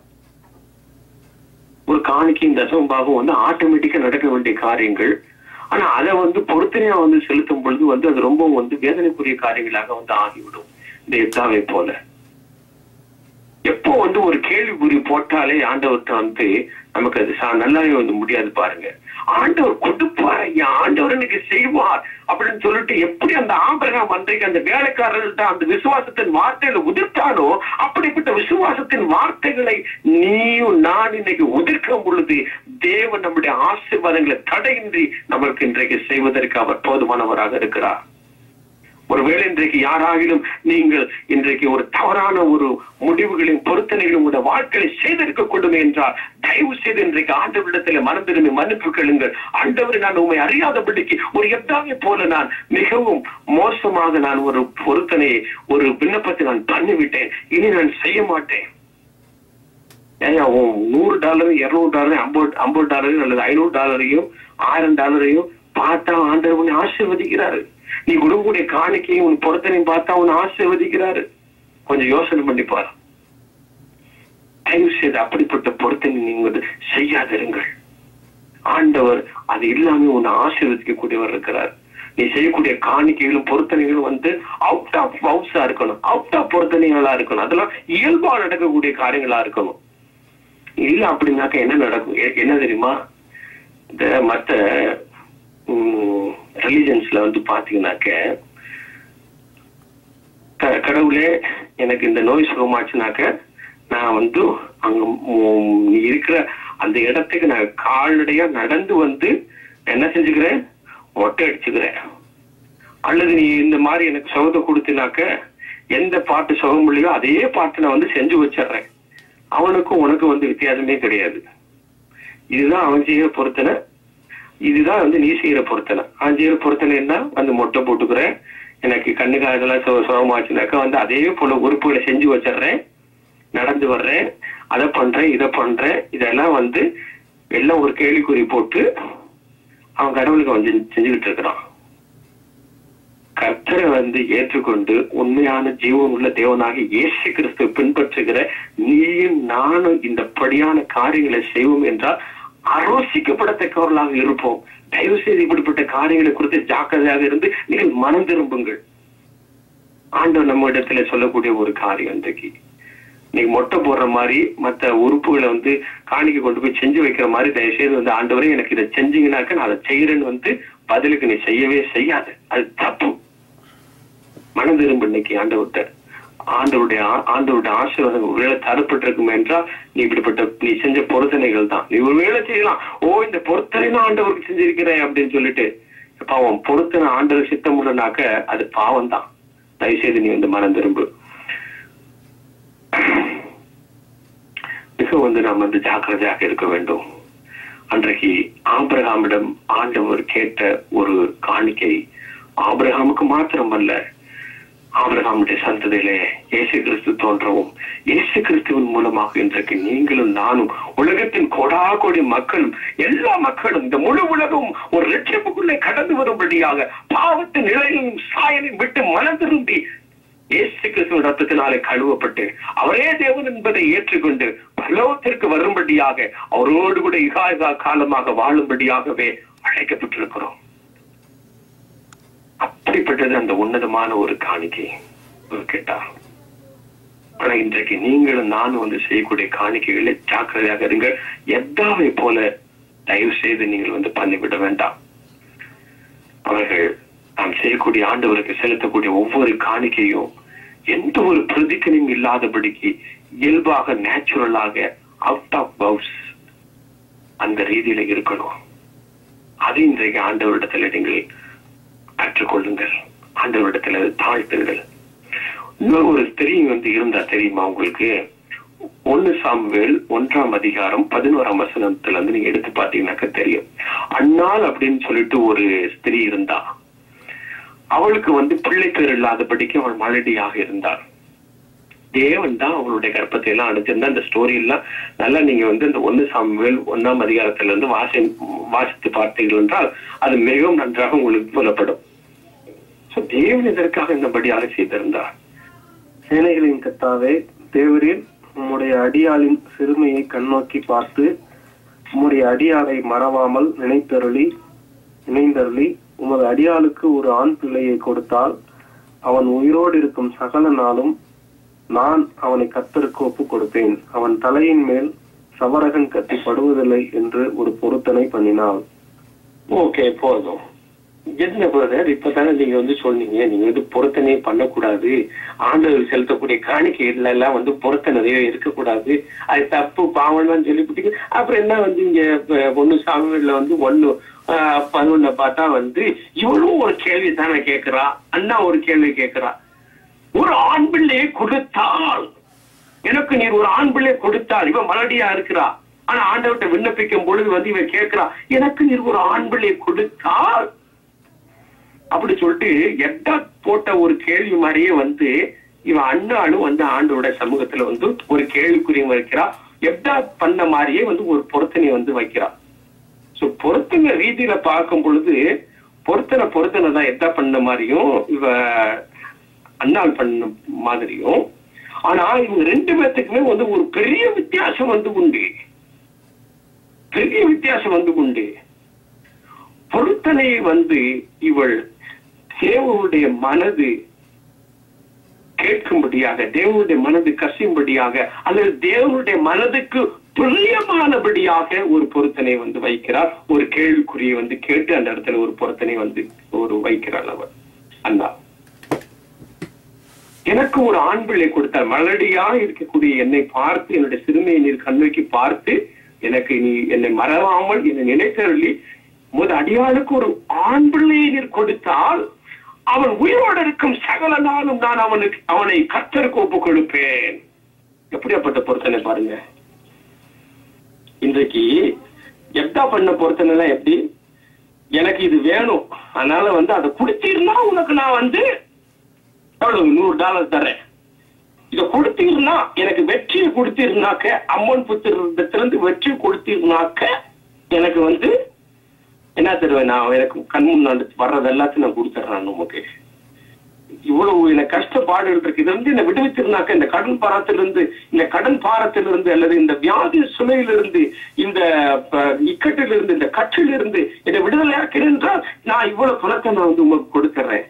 ஒரு காணிக்கையும் தசம பாகம் வந்து ஆட்டோமேட்டிக்கா நடக்க வேண்டிய காரியங்கள் ஆனா அதை வந்து பொருத்தனையா வந்து செலுத்தும் பொழுது வந்து அது ரொம்ப வந்து வேதனைக்குரிய காரியங்களாக வந்து ஆகிவிடும் இந்த எத்தாவை போல எப்போ வந்து ஒரு கேள்விக்குறி போட்டாலே ஆண்டவர்கிட்ட வந்து நமக்கு அது சா- நல்லாவே வந்து முடியாது பாருங்க ஆண்டவர் கொடுப்பார் ஐயா ஆண்டவர் எனக்கு செய்வார் அப்படின்னு சொல்லிட்டு எப்படி அந்த ஆபிரகாம் அன்றைக்கு அந்த வேலைக்காரர்கள்ட்ட அந்த விசுவாசத்தின் வார்த்தைகளை உதிர்த்தானோ அப்படிப்பட்ட விசுவாசத்தின் வார்த்தைகளை நீயும் நான் இன்னைக்கு உதிர்க்கும் பொழுது தேவன் நம்முடைய ஆசீர்வாதங்களை தடையின்றி நம்மளுக்கு இன்றைக்கு செய்வதற்கு அவர் போதுமானவராக இருக்கிறார் ஒருவேளை இன்றைக்கு யாராகிலும் நீங்கள் இன்றைக்கு ஒரு தவறான ஒரு முடிவுகளின் பொருத்தனைகளும் உங்களுடைய வாழ்க்கையை செய்திருக்க கூடும் என்றால் தயவு செய்து இன்றைக்கு ஆண்டவரிடத்தில் மறந்திருமை மன்னிப்பு கேளுங்கள் ஆண்டவர் நான் உண்மை அறியாதபடிக்கு ஒரு எத்தாவை போல நான் மிகவும் மோசமாக நான் ஒரு பொருத்தனையை ஒரு விண்ணப்பத்தை நான் பண்ணிவிட்டேன் இனி நான் செய்ய மாட்டேன் ஏன் உன் நூறு டாலர் இருநூறு டாலர் ஐம்பது ஐம்பது டாலரையும் அல்லது ஐநூறு டாலரையும் ஆயிரம் டாலரையும் பார்த்தா ஆண்டவர் உன்னை ஆசீர்வதிக்கிறாரு நீ கொடுக்கக்கூடிய காணிக்கையும் உன் பொருத்தனையும் பார்த்தா உன்னை ஆசீர்வதிக்கிறாரு கொஞ்சம் யோசனை பண்ணி பாரு தயவு செய்து அப்படிப்பட்ட பொருத்தனை நீங்க வந்து செய்யாதிருங்கள் ஆண்டவர் அது இல்லாம உன்னை ஆசீர்வதிக்க கூடியவர் இருக்கிறார் நீ செய்யக்கூடிய காணிக்கைகளும் பொருத்தனைகளும் வந்து அவுட் ஆஃப் ஹவுஸா இருக்கணும் அவுட் ஆஃப் பொருத்தனைகளா இருக்கணும் அதெல்லாம் இயல்பா நடக்கக்கூடிய காரியங்களா இருக்கணும் இல்ல அப்படின்னாக்க என்ன நடக்கும் எ- என்ன தெரியுமா இந்த மத்த ரிலிஜன்ஸ்ல வந்து பாத்தீங்கன்னாக்க க- கடவுளே எனக்கு இந்த நோய் சுகமாச்சுனாக்க நான் வந்து அங்க மு- நீ இருக்கிற அந்த இடத்துக்கு நான் கால்நடையா நடந்து வந்து என்ன செஞ்சுக்கிறேன் மொட்டை அடிச்சுக்கிறேன் அல்லது நீ இந்த மாதிரி எனக்கு சுகத்தை கொடுத்தினாக்க எந்த பாட்டு சுகம் இல்லையோ அதே பாட்டு நான் வந்து செஞ்சு வச்சிடுறேன் அவனுக்கும் உனக்கும் வந்து வித்தியாசமே கிடையாது இதுதான் அவன் செய்ய பொறுத்தன இதுதான் வந்து நீ செய்யற பொருத்தனை நான் செய்யற பொருத்தனை என்ன வந்து மொட்டை போட்டுக்கிறேன் எனக்கு கண்ணு காதெல்லாம் சு சுகமாச்சுனாக்கா வந்து அதே போல உறுப்புகளை செஞ்சு வச்சிடுறேன் நடந்து வர்றேன் அதை பண்றேன் இதை பண்றேன் இதெல்லாம் வந்து எல்லாம் ஒரு கேள்விக்குறி போட்டு அவன் கடவுளுக்கு வந்து செஞ்சுக்கிட்டு இருக்கிறான் கர்த்தரை வந்து ஏற்றுக்கொண்டு உண்மையான ஜீவன் உள்ள தேவனாக இயேசு கிறிஸ்துவை பின்பற்றுகிற நீயும் நானும் இந்த படியான காரியங்களை செய்வோம் என்றால் ஆரோசிக்கப்படத்தக்கவர்களாக இருப்போம் தயவு செய்து இப்படிப்பட்ட காரியங்களை குறித்து ஜாக்கிரதையாக இருந்து நீங்கள் மனம் திரும்புங்கள் ஆண்டவர் நம்ம இடத்துல சொல்லக்கூடிய ஒரு காரியம் இன்றைக்கு நீங்க மொட்டை போடுற மாதிரி மத்த உறுப்புகளை வந்து காணிக்க கொண்டு போய் செஞ்சு வைக்கிற மாதிரி தயவு செய்து வந்து ஆண்டவரே எனக்கு இதை செஞ்சீங்கன்னாக்க நான் அதை செய்யறேன்னு வந்து பதிலுக்கு நீ செய்யவே செய்யாத அது தப்பு மனம் திரும்ப இன்னைக்கு ஆண்டவர்கிட்ட ஆண்டவருடைய ஆ- ஆண்டவருடைய ஆசீர்வாதம் ஒருவேளை தரப்பட்டிருக்கும் என்றால் நீ இப்படிப்பட்ட நீ செஞ்ச பொருத்தனைகள் தான் நீ ஒருவேளை செய்யலாம் ஓ இந்த பொருத்தனை நான் ஆண்டவருக்கு செஞ்சிருக்கிறேன் அப்படின்னு சொல்லிட்டு பாவம் பொருத்தனை ஆண்டவர் சித்தம் உள்ளனாக்க அது பாவம் தான் தயவு செய்து நீ வந்து மனம் திரும்பு மிக வந்து நாம் வந்து ஜாக்கிரதையாக இருக்க வேண்டும் அன்றைக்கு ஆபிரகாமிடம் ஆண்டவர் கேட்ட ஒரு காணிக்கை ஆபிரகாமுக்கு மாத்திரமல்ல ஆபிரகாமுடைய சந்ததியிலே இயேசு கிறிஸ்து தோன்றவும் இயேசு கிறிஸ்துவின் மூலமாக இன்றைக்கு நீங்களும் நானும் உலகத்தின் கொடா கோடி மக்களும் எல்லா மக்களும் இந்த முழு உலகம் ஒரு லட்சியப்புக்குள்ளே கடந்து வரும்படியாக பாவத்தின் நிலையிலும் சாயலையும் விட்டு மனம் திரும்பி இயேசு கிறிஸ்துவின் ரத்தத்தினாலே கழுவப்பட்டு அவரே தேவன் என்பதை ஏற்றுக்கொண்டு பரலோகத்திற்கு வரும்படியாக அவரோடு கூட இகா காலமாக வாழும்படியாகவே அழைக்கப்பட்டிருக்கிறோம் அப்படிப்பட்டது அந்த உன்னதமான ஒரு காணிக்கை ஒரு கேட்டா ஆனா இன்றைக்கு நீங்களும் நானும் வந்து செய்யக்கூடிய காணிக்கைகளை ஜாக்கிரதையாக இருங்கள் எத்தாவை போல தயவு செய்து நீங்கள் வந்து பண்ணிவிட வேண்டாம் அவர்கள் நாம் செய்யக்கூடிய ஆண்டவருக்கு செலுத்தக்கூடிய ஒவ்வொரு காணிக்கையும் எந்த ஒரு பிரதிக்கனையும் இல்லாதபடிக்கு இயல்பாக நேச்சுரலாக அவுட் ஆஃப் பவுஸ் அந்த ரீதியில இருக்கணும் அது இன்றைக்கு ஆண்டவரிடத்துல நீங்கள் கற்றுக்கொள்ளுங்கள் ஆண்டவரிடத்துல தாழ்த்துங்கள் இன்னொரு ஒரு ஸ்திரீ வந்து இருந்தா தெரியுமா உங்களுக்கு ஒன்னு சாமுவேல் ஒன்றாம் அதிகாரம் பதினோராம் வசனத்துல இருந்து நீங்க எடுத்து பாத்தீங்கன்னாக்க தெரியும் அண்ணாள் அப்படின்னு சொல்லிட்டு ஒரு ஸ்திரீ இருந்தா அவளுக்கு வந்து பிள்ளை பேர் இல்லாதபடிக்கு அவள் மலடியாக இருந்தாள் தேவன் தான் அவளுடைய கர்ப்பத்தை எல்லாம் அனுப்பிச்சிருந்தா அந்த ஸ்டோரி எல்லாம் நல்லா நீங்க வந்து இந்த ஒன்னு சாமுவேல் ஒன்னாம் அதிகாரத்துல இருந்து வாசி வாசித்து பார்த்தீர்கள் என்றால் அது மிகவும் நன்றாக உங்களுக்கு புலப்படும் So, தேவன் இதற்காக இந்தபடியாக செய்திருந்தார் சேனைகளின் கத்தாவே தேவரீர் உம்முடைய அடியாளின் சிறுமையை கண்ணோக்கி பார்த்து உம்முடைய அடியாளை மறவாமல் நினைத்தருளி நினைந்தருளி உமது அடியாளுக்கு ஒரு ஆண் பிள்ளையை கொடுத்தால் அவன் உயிரோடு இருக்கும் சகல நாளும் நான் அவனை கத்தருக்கு ஒப்புக் கொடுப்பேன் அவன் தலையின் மேல் சவரகன் கத்தி படுவதில்லை என்று ஒரு பொருத்தனை பண்ணினாள் ஓகே போதும் என்ன பிரதர் இப்பதானே நீங்க வந்து சொன்னீங்க நீங்க வந்து பொருத்தனையே பண்ணக்கூடாது ஆண்டவர் செலுத்தக்கூடிய காணிக்கைகள் எல்லாம் வந்து பொருத்தனையோ இருக்கக்கூடாது அது தப்பு பாவம்லாம் சொல்லிவிட்டீங்க அப்புறம் என்ன வந்து இங்க அஹ், ஒண்ணு சாமியில வந்து ஒண்ணு ஆஹ், பதினொன்ன பார்த்தா வந்து இவளும் ஒரு கேள்வி தானே கேட்கிறா அண்ணா ஒரு கேள்வி கேட்கிறா ஒரு ஆண் பிள்ளையை கொடுத்தால் எனக்கு நீர் ஒரு ஆண் பிள்ளை கொடுத்தால் இவன் மலடியா இருக்கிறா ஆனா ஆண்டவர்கிட்ட விண்ணப்பிக்கும் பொழுது வந்து இவன் கேட்கிறா எனக்கு நீர் ஒரு ஆண் பிள்ளையை கொடுத்தால் அப்படி சொல்லிட்டு எட்டா போட்ட ஒரு கேள்வி மாதிரியே வந்து இவன் அண்ணாலும் வந்து ஆண்டோட சமூகத்துல வந்து ஒரு கேள்விக்குறியும் வைக்கிறா எட்டா பண்ண மாதிரியே வந்து ஒரு பொருத்தனை வந்து வைக்கிறா சோ பொருத்தனை ரீதியில பார்க்கும் பொழுது பொருத்தனை பொருத்தனை தான் எட்டா பண்ண மாதிரியும் இவ அண்ணாள் பண்ண மாதிரியும் ஆனா இவங்க ரெண்டு பேர்த்துக்குமே வந்து ஒரு பெரிய வித்தியாசம் வந்து உண்டு பெரிய வித்தியாசம் வந்து உண்டு பொருத்தனை வந்து இவள் தேவனுடைய மனது கேட்கும்படியாக தேவனுடைய மனது கசியும்படியாக அல்லது தேவனுடைய மனதுக்கு பிரியமானபடியாக ஒரு பொருத்தனை வந்து வைக்கிறார் ஒரு கேள்விக்குறியை வந்து கேட்டு அந்த இடத்துல ஒரு பொருத்தனை வந்து ஒரு வைக்கிறாள் அவர் அண்ணா எனக்கு ஒரு ஆண் பிள்ளை கொடுத்தார் மலடியா இருக்கக்கூடிய என்னை பார்த்து என்னுடைய சிறுமையை நீர் கண்ணோக்கி பார்த்து எனக்கு நீ என்னை மறவாமல் என்னை நினைத்தருளி முத அடியாளுக்கு ஒரு ஆண் பிள்ளையை நீர் கொடுத்தால் அவன் உயிரோடு இருக்கும் சகல நாளும் நான் அவனுக்கு அவனை கத்தருக்கு ஒப்புக் கொடுப்பேன் எப்படியாப்பட்ட பொருத்தனை பாருங்க இன்றைக்கு எப்டா பண்ண பொருத்தனை எல்லாம் எப்படி எனக்கு இது வேணும் அதனால வந்து அதை கொடுத்தீர்னா உனக்கு நான் வந்து எவ்வளவு நூறு டாலர் தரேன் இத கொடுத்தீர்னா எனக்கு வெற்றியை கொடுத்தீர்னாக்க அம்மன் புத்திரத்திலிருந்து வெற்றி கொடுத்தீர்னாக்க எனக்கு வந்து என்ன தருவேன் நான் எனக்கு கண் முன்னாடி வர்றது எல்லாத்தையும் நான் கொடுத்துட்றேன் நமக்கு இவ்வளவு எனக்கு கஷ்டப்பாடு இருக்கு இது வந்து என்ன விடுவித்திருந்தாக்க இந்த கடன் பாரத்திலிருந்து இந்த கடன் பாரத்திலிருந்து அல்லது இந்த வியாதி சுமையிலிருந்து இந்த ப- இக்கட்டிலிருந்து இந்த கற்றிலிருந்து என்னை விடுதலையாக்கிறேன் என்றால் நான் இவ்வளவு பணத்தை நான் வந்து உங்களுக்கு கொடுத்துறேன்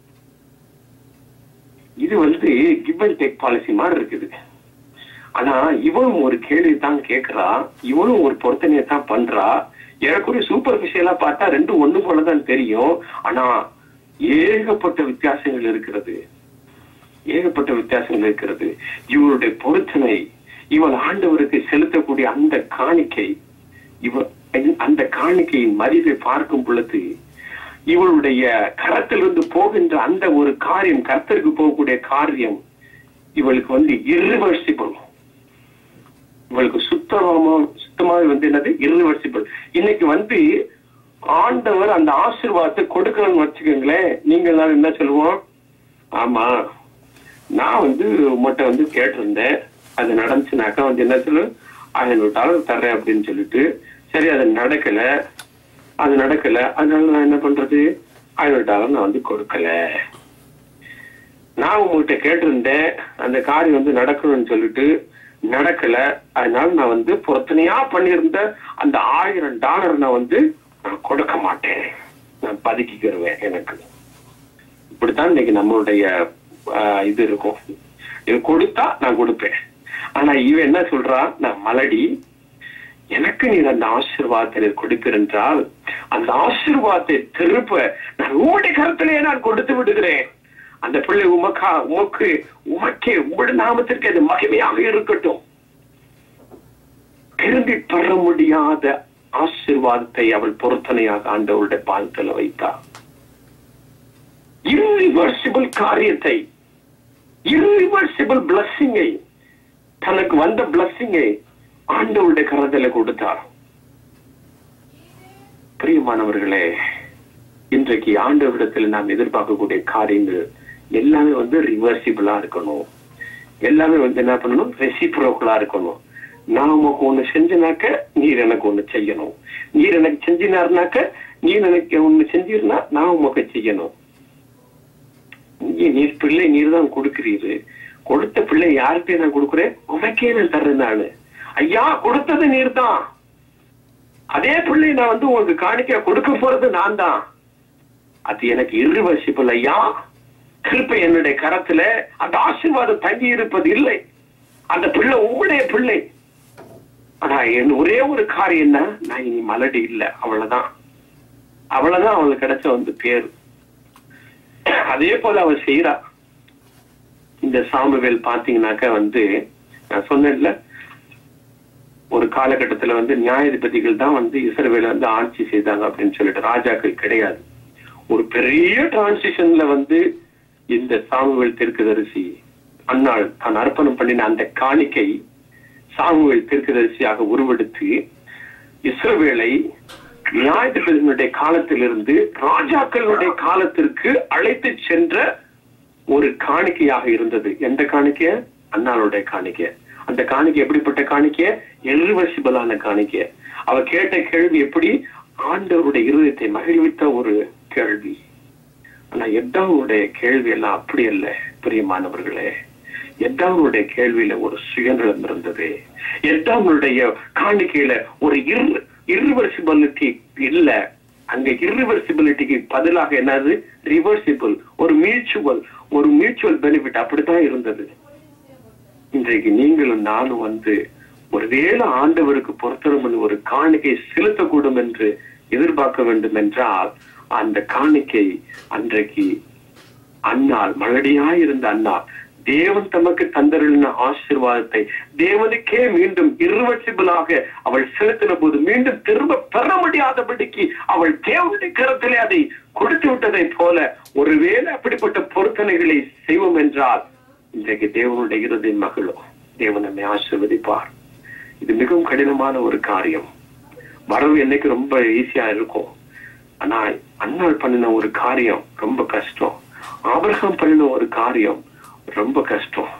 இது வந்து கிவ் அண்ட் டேக் பாலிசி மாதிரி இருக்குது ஆனா இவனும் ஒரு கேள்வி தான் கேட்கிறா இவனும் ஒரு பொருத்தனையை தான் பண்றா ஏறக்குறைய சூப்பர்ஃபிஷியலா பார்த்தா ரெண்டும் ஒண்ணு போலதான் தெரியும் ஆனா ஏகப்பட்ட வித்தியாசங்கள் இருக்கிறது ஏகப்பட்ட வித்தியாசங்கள் இருக்கிறது இவருடைய பொருத்தனை இவள் ஆண்டவருக்கு செலுத்தக்கூடிய அந்த காணிக்கை இவ அந்த காணிக்கையின் மதிப்பை பார்க்கும் பொழுது இவளுடைய கரத்திலிருந்து போகின்ற அந்த ஒரு காரியம் கர்த்தருக்கு போகக்கூடிய காரியம் இவளுக்கு வந்து irreversible இவளுக்கு சுத்தமா சுத்தமாக வந்து என்னது irreversible இன்னைக்கு வந்து ஆண்டவர் அந்த ஆசீர்வாதத்தை கொடுக்கணும்னு வச்சுக்கோங்களேன் நீங்கள் நான் என்ன சொல்லுவோம் ஆமா நான் வந்து உங்கள்கிட்ட வந்து கேட்டிருந்தேன் அது நடந்துச்சுனாக்கா வந்து என்ன சொல்லு ஐநூறு டாலர் தர்றேன் அப்படின்னு சொல்லிட்டு சரி அது நடக்கல அது நடக்கல அதனால நான் என்ன பண்றது ஐநூறு டாலர் நான் வந்து கொடுக்கல நான் உங்ககிட்ட கேட்டிருந்தேன் அந்த காரியம் வந்து நடக்கணும்னு சொல்லிட்டு நடக்கல அதனால நான் வந்து பொருத்தனையா பண்ணியிருந்த அந்த ஆயிரம் டாலர் நான் வந்து நான் கொடுக்க மாட்டேன் நான் பதுக்கிக்கிருவேன் எனக்கு இப்படித்தான் இன்னைக்கு நம்மளுடைய ஆஹ், இது இருக்கும் இது கொடுத்தா நான் கொடுப்பேன் ஆனா இவன் என்ன சொல்றா நான் மலடி எனக்கு நீர் அந்த ஆசீர்வாதத்தை நீர் கொடுப்பீர் என்றால் அந்த ஆசீர்வாதத்தை திருப்ப நான் உங்களுடைய கருத்திலேயே நான் கொடுத்து விடுகிறேன் அந்த பிள்ளை உமக்கா உமக்கு உமக்கே உங்களுடைய நாமத்திற்கு அது மகிமையாக இருக்கட்டும் திரும்பி பெற முடியாத ஆசீர்வாதத்தை அவள் பொருத்தனையாக ஆண்டவருடைய பாதத்தில் வைத்தார் irreversible காரியத்தை irreversible blessing-ஐ தனக்கு வந்த blessing-ஐ ஆண்டவருடைய கரத்துல கொடுத்தார் பிரியமானவர்களே இன்றைக்கு ஆண்டவரிடத்தில் நாம் எதிர்பார்க்கக்கூடிய காரியங்கள் எல்லாமே வந்து ரிவர்சிபிளா இருக்கணும் எல்லாமே வந்து என்ன பண்ணணும் ரெசிப்ரோக்கலா இருக்கணும் நான் உமக்கு ஒண்ணு செஞ்சனாக்க நீர் எனக்கு ஒண்ணு செய்யணும் நீர் எனக்கு செஞ்சினார்னாக்க நீர் எனக்கு ஒண்ணு செஞ்சிருந்தா நான் உமக்கு செய்யணும் இங்கே நீர் பிள்ளை நீர் தான் கொடுக்கிறீரு கொடுத்த பிள்ளை யார்கிட்ட நான் கொடுக்குறேன் உமக்கே நான் தர்றேன் நானு ஐயா கொடுத்தது நீர் தான் அதே பிள்ளை நான் வந்து உங்களுக்கு காணிக்க கொடுக்க போறது நான் தான் அது எனக்கு irreversible ஐயா கிருப்பை என்னுடைய கரத்துல அந்த ஆசீர்வாதம் தங்கி இருப்பது இல்லை அந்த பிள்ளை உங்களுடைய பிள்ளை ஆனா என் ஒரே ஒரு காரியம் என்ன நான் இனி மலடி இல்ல அவ்வளவுதான் அவ்வளவுதான் அவளுக்கு கிடைச்ச வந்து பேரு அதே போல அவ செய்யறா இந்த சாமுவேல் பாத்தீங்கன்னாக்க வந்து நான் சொன்னேன்ல ஒரு காலகட்டத்துல வந்து நியாயாதிபதிகள் தான் வந்து இஸ்ரவேல வந்து ஆட்சி செய்தாங்க அப்படின்னு சொல்லிட்டு ராஜாக்கள் கிடையாது ஒரு பெரிய டிரான்சிஷன்ல வந்து இந்த சாமுவேல் தீர்க்கதரிசி அன்னாள் தான் அர்ப்பணம் பண்ணின அந்த காணிக்கை சாமுவேல் தீர்க்கதரிசியாக உருவெடுத்து இஸ்ரவேலை நியாயாதிபதிகளுடைய காலத்திலிருந்து ராஜாக்களுடைய காலத்திற்கு அழைத்து சென்ற ஒரு காணிக்கையாக இருந்தது எந்த காணிக்கை அன்னாளுடைய காணிக்கை அந்த காணிக்கை எப்படிப்பட்ட காணிக்கை எரிவசிபலான காணிக்கை அவ கேட்ட கேள்வி எப்படி ஆண்டவருடைய இருதயத்தை மகிழ்வித்த ஒரு கேள்வி ஆனா எட்டாவுடைய கேள்வி எல்லாம் அப்படி அல்ல பிரியமானவர்களே எட்டாவுடைய கேள்வியில ஒரு சுயநலம் இருந்தது எட்டாவுடைய காணிக்கையில ஒரு இர் irreversibility இல்ல அங்க irreversibilityக்கு பதிலாக என்னது ரிவர்சிபிள் ஒரு மியூச்சுவல் ஒரு மியூச்சுவல் பெனிஃபிட் அப்படித்தான் இருந்தது இன்றைக்கு நீங்களும் நானும் வந்து ஒருவேளை ஆண்டவருக்கு பொறுத்தரும் ஒரு காணிக்கை செலுத்தக்கூடும் என்று எதிர்பார்க்க வேண்டும் என்றால் அந்த காணிக்கை அன்றைக்கு அன்னாள் மலடியாயிருந்த அன்னாள் தேவன் தமக்கு தந்தருளின ஆசீர்வாதத்தை தேவனுக்கே மீண்டும் இருவசிபிளாக அவள் செலுத்தின போது மீண்டும் திரும்ப பெற முடியாதபடிக்கு அவள் தேவனுடைய கரத்திலே அதை கொடுத்து விட்டதை போல ஒருவேளை அப்படிப்பட்ட பொருத்தனைகளை செய்வோம் என்றால் இன்றைக்கு தேவனுடைய இறுதி மகளும் தேவன் நம்மை ஆசீர்வதிப்பார் இது மிகவும் கடினமான ஒரு காரியம் வரவு என்னைக்கு ரொம்ப ஈஸியா இருக்கும் ஆனா அண்ணாள் பண்ணின ஒரு காரியம் ரொம்ப கஷ்டம் ஆபிரகாம் பண்ணின ஒரு காரியம் ரொம்ப கஷ்டம்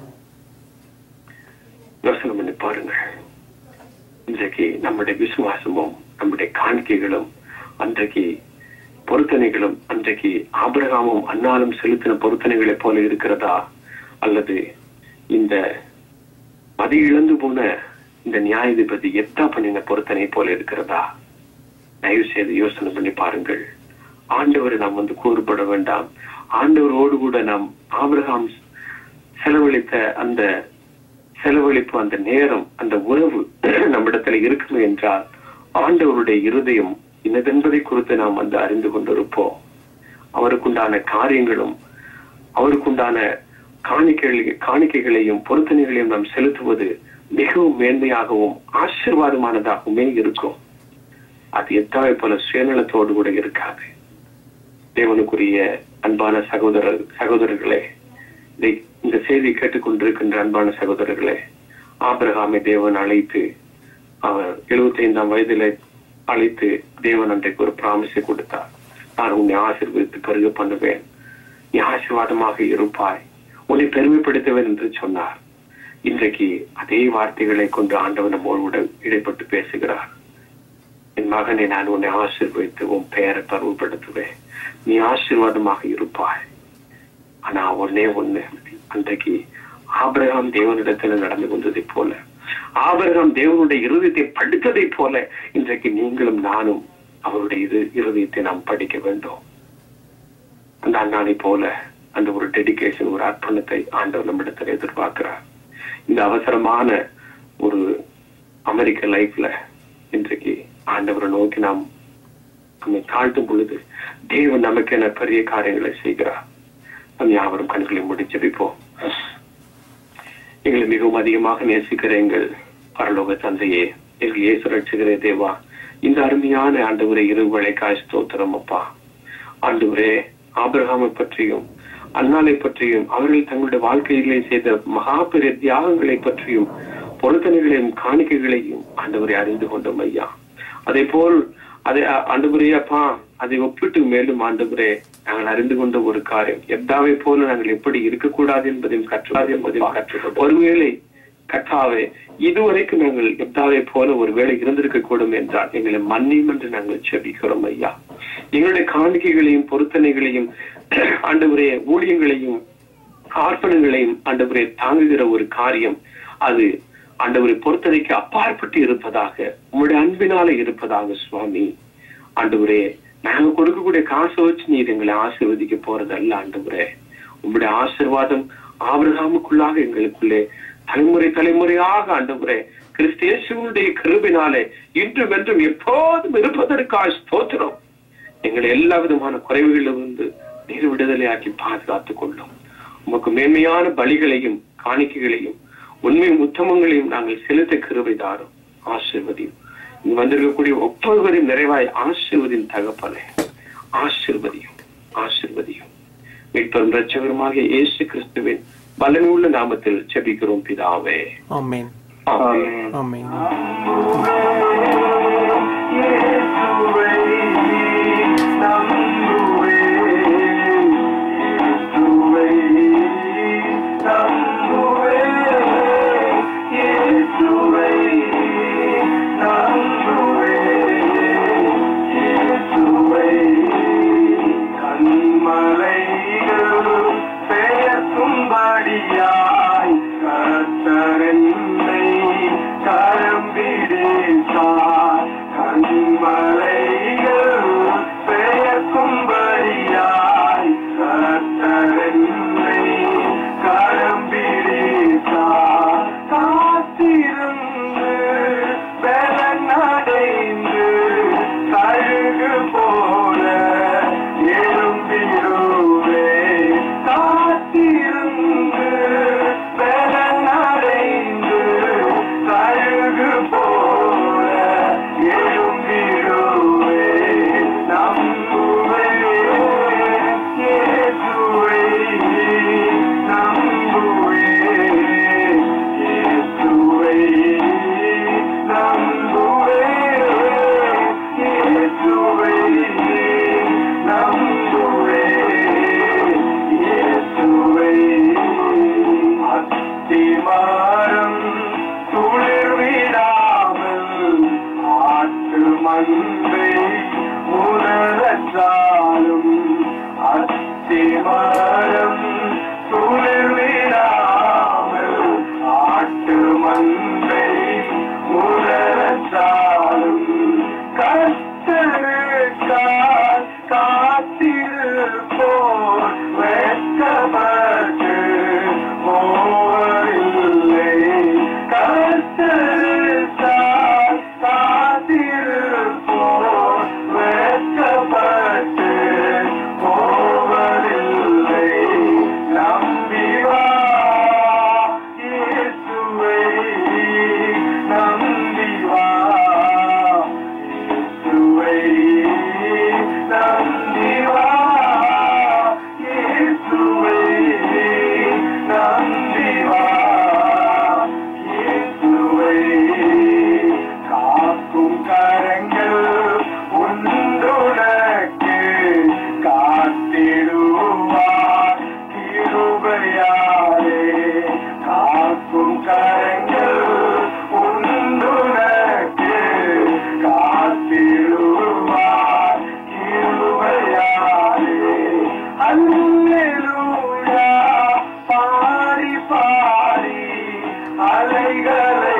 யோசனை பண்ணி பாருங்க இன்றைக்கு நம்முடைய விசுவாசமும் நம்முடைய காணிக்கைகளும் அன்றைக்கு பொருத்தனைகளும் அன்றைக்கு ஆபிரகாமும் அன்னாலும் செலுத்தின பொருத்தனைகளைப் போல இருக்கிறதா அல்லது இந்த மதி இழந்து போன இந்த நியாயாதிபதி எத்தா பண்ணின பொருத்தனை போல இருக்கிறதா தயவு செய்து யோசனை பண்ணி பாருங்கள் ஆண்டவரை நாம் வந்து கூறுபட வேண்டாம் ஆண்டவரோடு கூட நாம் ஆபிரகாம் செலவழித்த அந்த செலவழிப்பு அந்த நேரம் அந்த உறவு நம்மிடத்துல இருக்குமே என்றால் ஆண்டவருடைய இருதயம் இன்னதென்பதை குறித்து நாம் வந்து அறிந்து கொண்டிருப்போம் அவருக்குண்டான காரியங்களும் அவருக்குண்டான காணிக்கைகள் காணிக்கைகளையும் பொருத்தனைகளையும் நாம் செலுத்துவது மிகவும் மேன்மையாகவும் ஆசீர்வாதமானதாகவுமே இருக்கும் அது எத்தாவை போல சுயநலத்தோடு கூட இருக்காது தேவனுக்குரிய அன்பான சகோதர சகோதரர்களே இதை இந்த செய்தி கேட்டுக்கொண்டிருக்கின்ற அன்பான சகோதரர்களே ஆபிரகாமை தேவன் அழைத்து அவர் எழுபத்தி ஐந்தாம் வயதிலே அழைத்து தேவன் அன்றைக்கு ஒரு பிராமிசை கொடுத்தார் நான் உன்னை ஆசீர்வதித்து பெருக பண்ணுவேன் நீ ஆசீர்வாதமாக இருப்பாய் உன்னை பெருமைப்படுத்துவேன் என்று சொன்னார் இன்றைக்கு அதே வார்த்தைகளை கொண்டு ஆண்டவன் நம்மோடு கூட இடைப்பட்டு பேசுகிறார் என் மகனை நான் உன்னை ஆசீர்வதித்து உன் பெயரை பருவப்படுத்துவேன் நீ ஆசீர்வாதமாக இருப்பாய் ஆனா ஒன்னே ஒண்ணு அன்றைக்கு ஆபிரகாம் தேவனிடத்துல நடந்து கொண்டதை போல ஆபிரகாம் தேவனுடைய இருதயத்தை படித்ததை போல இன்றைக்கு நீங்களும் நானும் அவருடைய இது இருதயத்தை நாம் படிக்க வேண்டும் அந்த அண்ணானை போல அந்த ஒரு டெடிகேஷன் ஒரு அர்ப்பணத்தை ஆண்டவர் நம்மிடத்தில் எதிர்பார்க்கிறார் இந்த அவசரமான ஒரு அமெரிக்க லைஃப்ல இன்றைக்கு ஆண்டவரை நோக்கி நாம் நம்மை தாழ்த்தும் பொழுது தேவன் நமக்கு என பெரிய காரியங்களை செய்கிறார் நம் யாவரும் கண்களை முடிச்சபிப்போம் எங்களை மிகவும் அதிகமாக நேசிக்கிற எங்கள் பரலோக தந்தையே எங்கள் இயேசு ரட்சகரே தேவா இந்த அருமையான ஆண்டவரை இருவளை காய் ஸ்தோத்திரம் அப்பா ஆண்டவரே ஆபிரகாமை பற்றியும் அன்னாலை பற்றியும் அவர்கள் தங்களுடைய வாழ்க்கையிலே செய்த மகா பெரிய தியாகங்களை பற்றியும் பொருத்தனைகளையும் காணிக்கைகளையும் ஆண்டவரை அறிந்து கொண்டோம் ஐயா அதே போல் அதை ஆண்டவரே அப்பா அதை ஒப்பிட்டு மேலும் ஆண்டவரே நாங்கள் அறிந்து கொண்ட ஒரு காரியம் எத்தாவை போல நாங்கள் எப்படி இருக்கக்கூடாது என்பதையும் கற்றாது என்பதையும் கற்றுக்கொண்டோம் ஒருவேளை கற்றாவே இதுவரைக்கும் நாங்கள் எப்தாவை போல ஒரு வேலை இருந்திருக்க கூடும் என்றால் எங்களை மன்னியும் என்று நாங்கள் செபிக்கிறோம் ஐயா எங்களுடைய காணிக்கைகளையும் பொருத்தனைகளையும் ஆண்டவரே ஊழியங்களையும் ஆர்ப்பணங்களையும் ஆண்டவரே தாங்குகிற ஒரு காரியம் அது ஆண்டவரை பொறுத்தனைக்கு அப்பாற்பட்டு இருப்பதாக உங்களுடைய அன்பினால இருப்பதாக சுவாமி ஆண்டவரே நாங்க கொடுக்கக்கூடிய காசை வச்சு நீர் எங்களை ஆசீர்வதிக்க போறதல்ல ஆண்டவரே உங்களுடைய ஆசிர்வாதம் ஆபிரகாமுக்குள்ளாக எங்களுக்குள்ளே தலைமுறை தலைமுறையாக ஆண்டவரே கிறிஸ்தேசுடைய கிருபினாலே இன்றும் என்றும் எப்போதும் இருப்பதற்காக ஸ்தோத்திரம் எங்களை எல்லா விதமான குறைவுகளிலிருந்து நீர் விடுதலையாக்கி பாதுகாத்துக் கொள்ளும் உமக்கு மேன்மையான பலிகளையும் காணிக்கைகளையும் உண்மை உத்தமங்களையும் நாங்கள் செலுத்த கிருபை தாரும் ஆசிர்வதியும் இங்கு வந்திருக்கக்கூடிய ஒவ்வொருவரையும் நிறைவாய் ஆசிர்வதின் தகப்பனே ஆசிர்வதியும் ஆசிர்வதியும் மீட்பெரும் ரட்சகருமாக இயேசு கிறிஸ்துவின் பலனுள்ள நாமத்தில் செபிக்கிறோம் பிதாவே ஆமென் ஆமென். ஆமென் பெயர்க்கும்படியாய் கத்தரென்னை கரம் பிடித்தார் கண்மலைகள் பெயர்க்கும்படியாய் கத்தரென்னை கரம் பிடித்தார் காத்திருந்து பலனடைந்து கழுகு போல எழும்பிடுவே காத்திருந்து பலனடைந்து கழுகு அலைகளை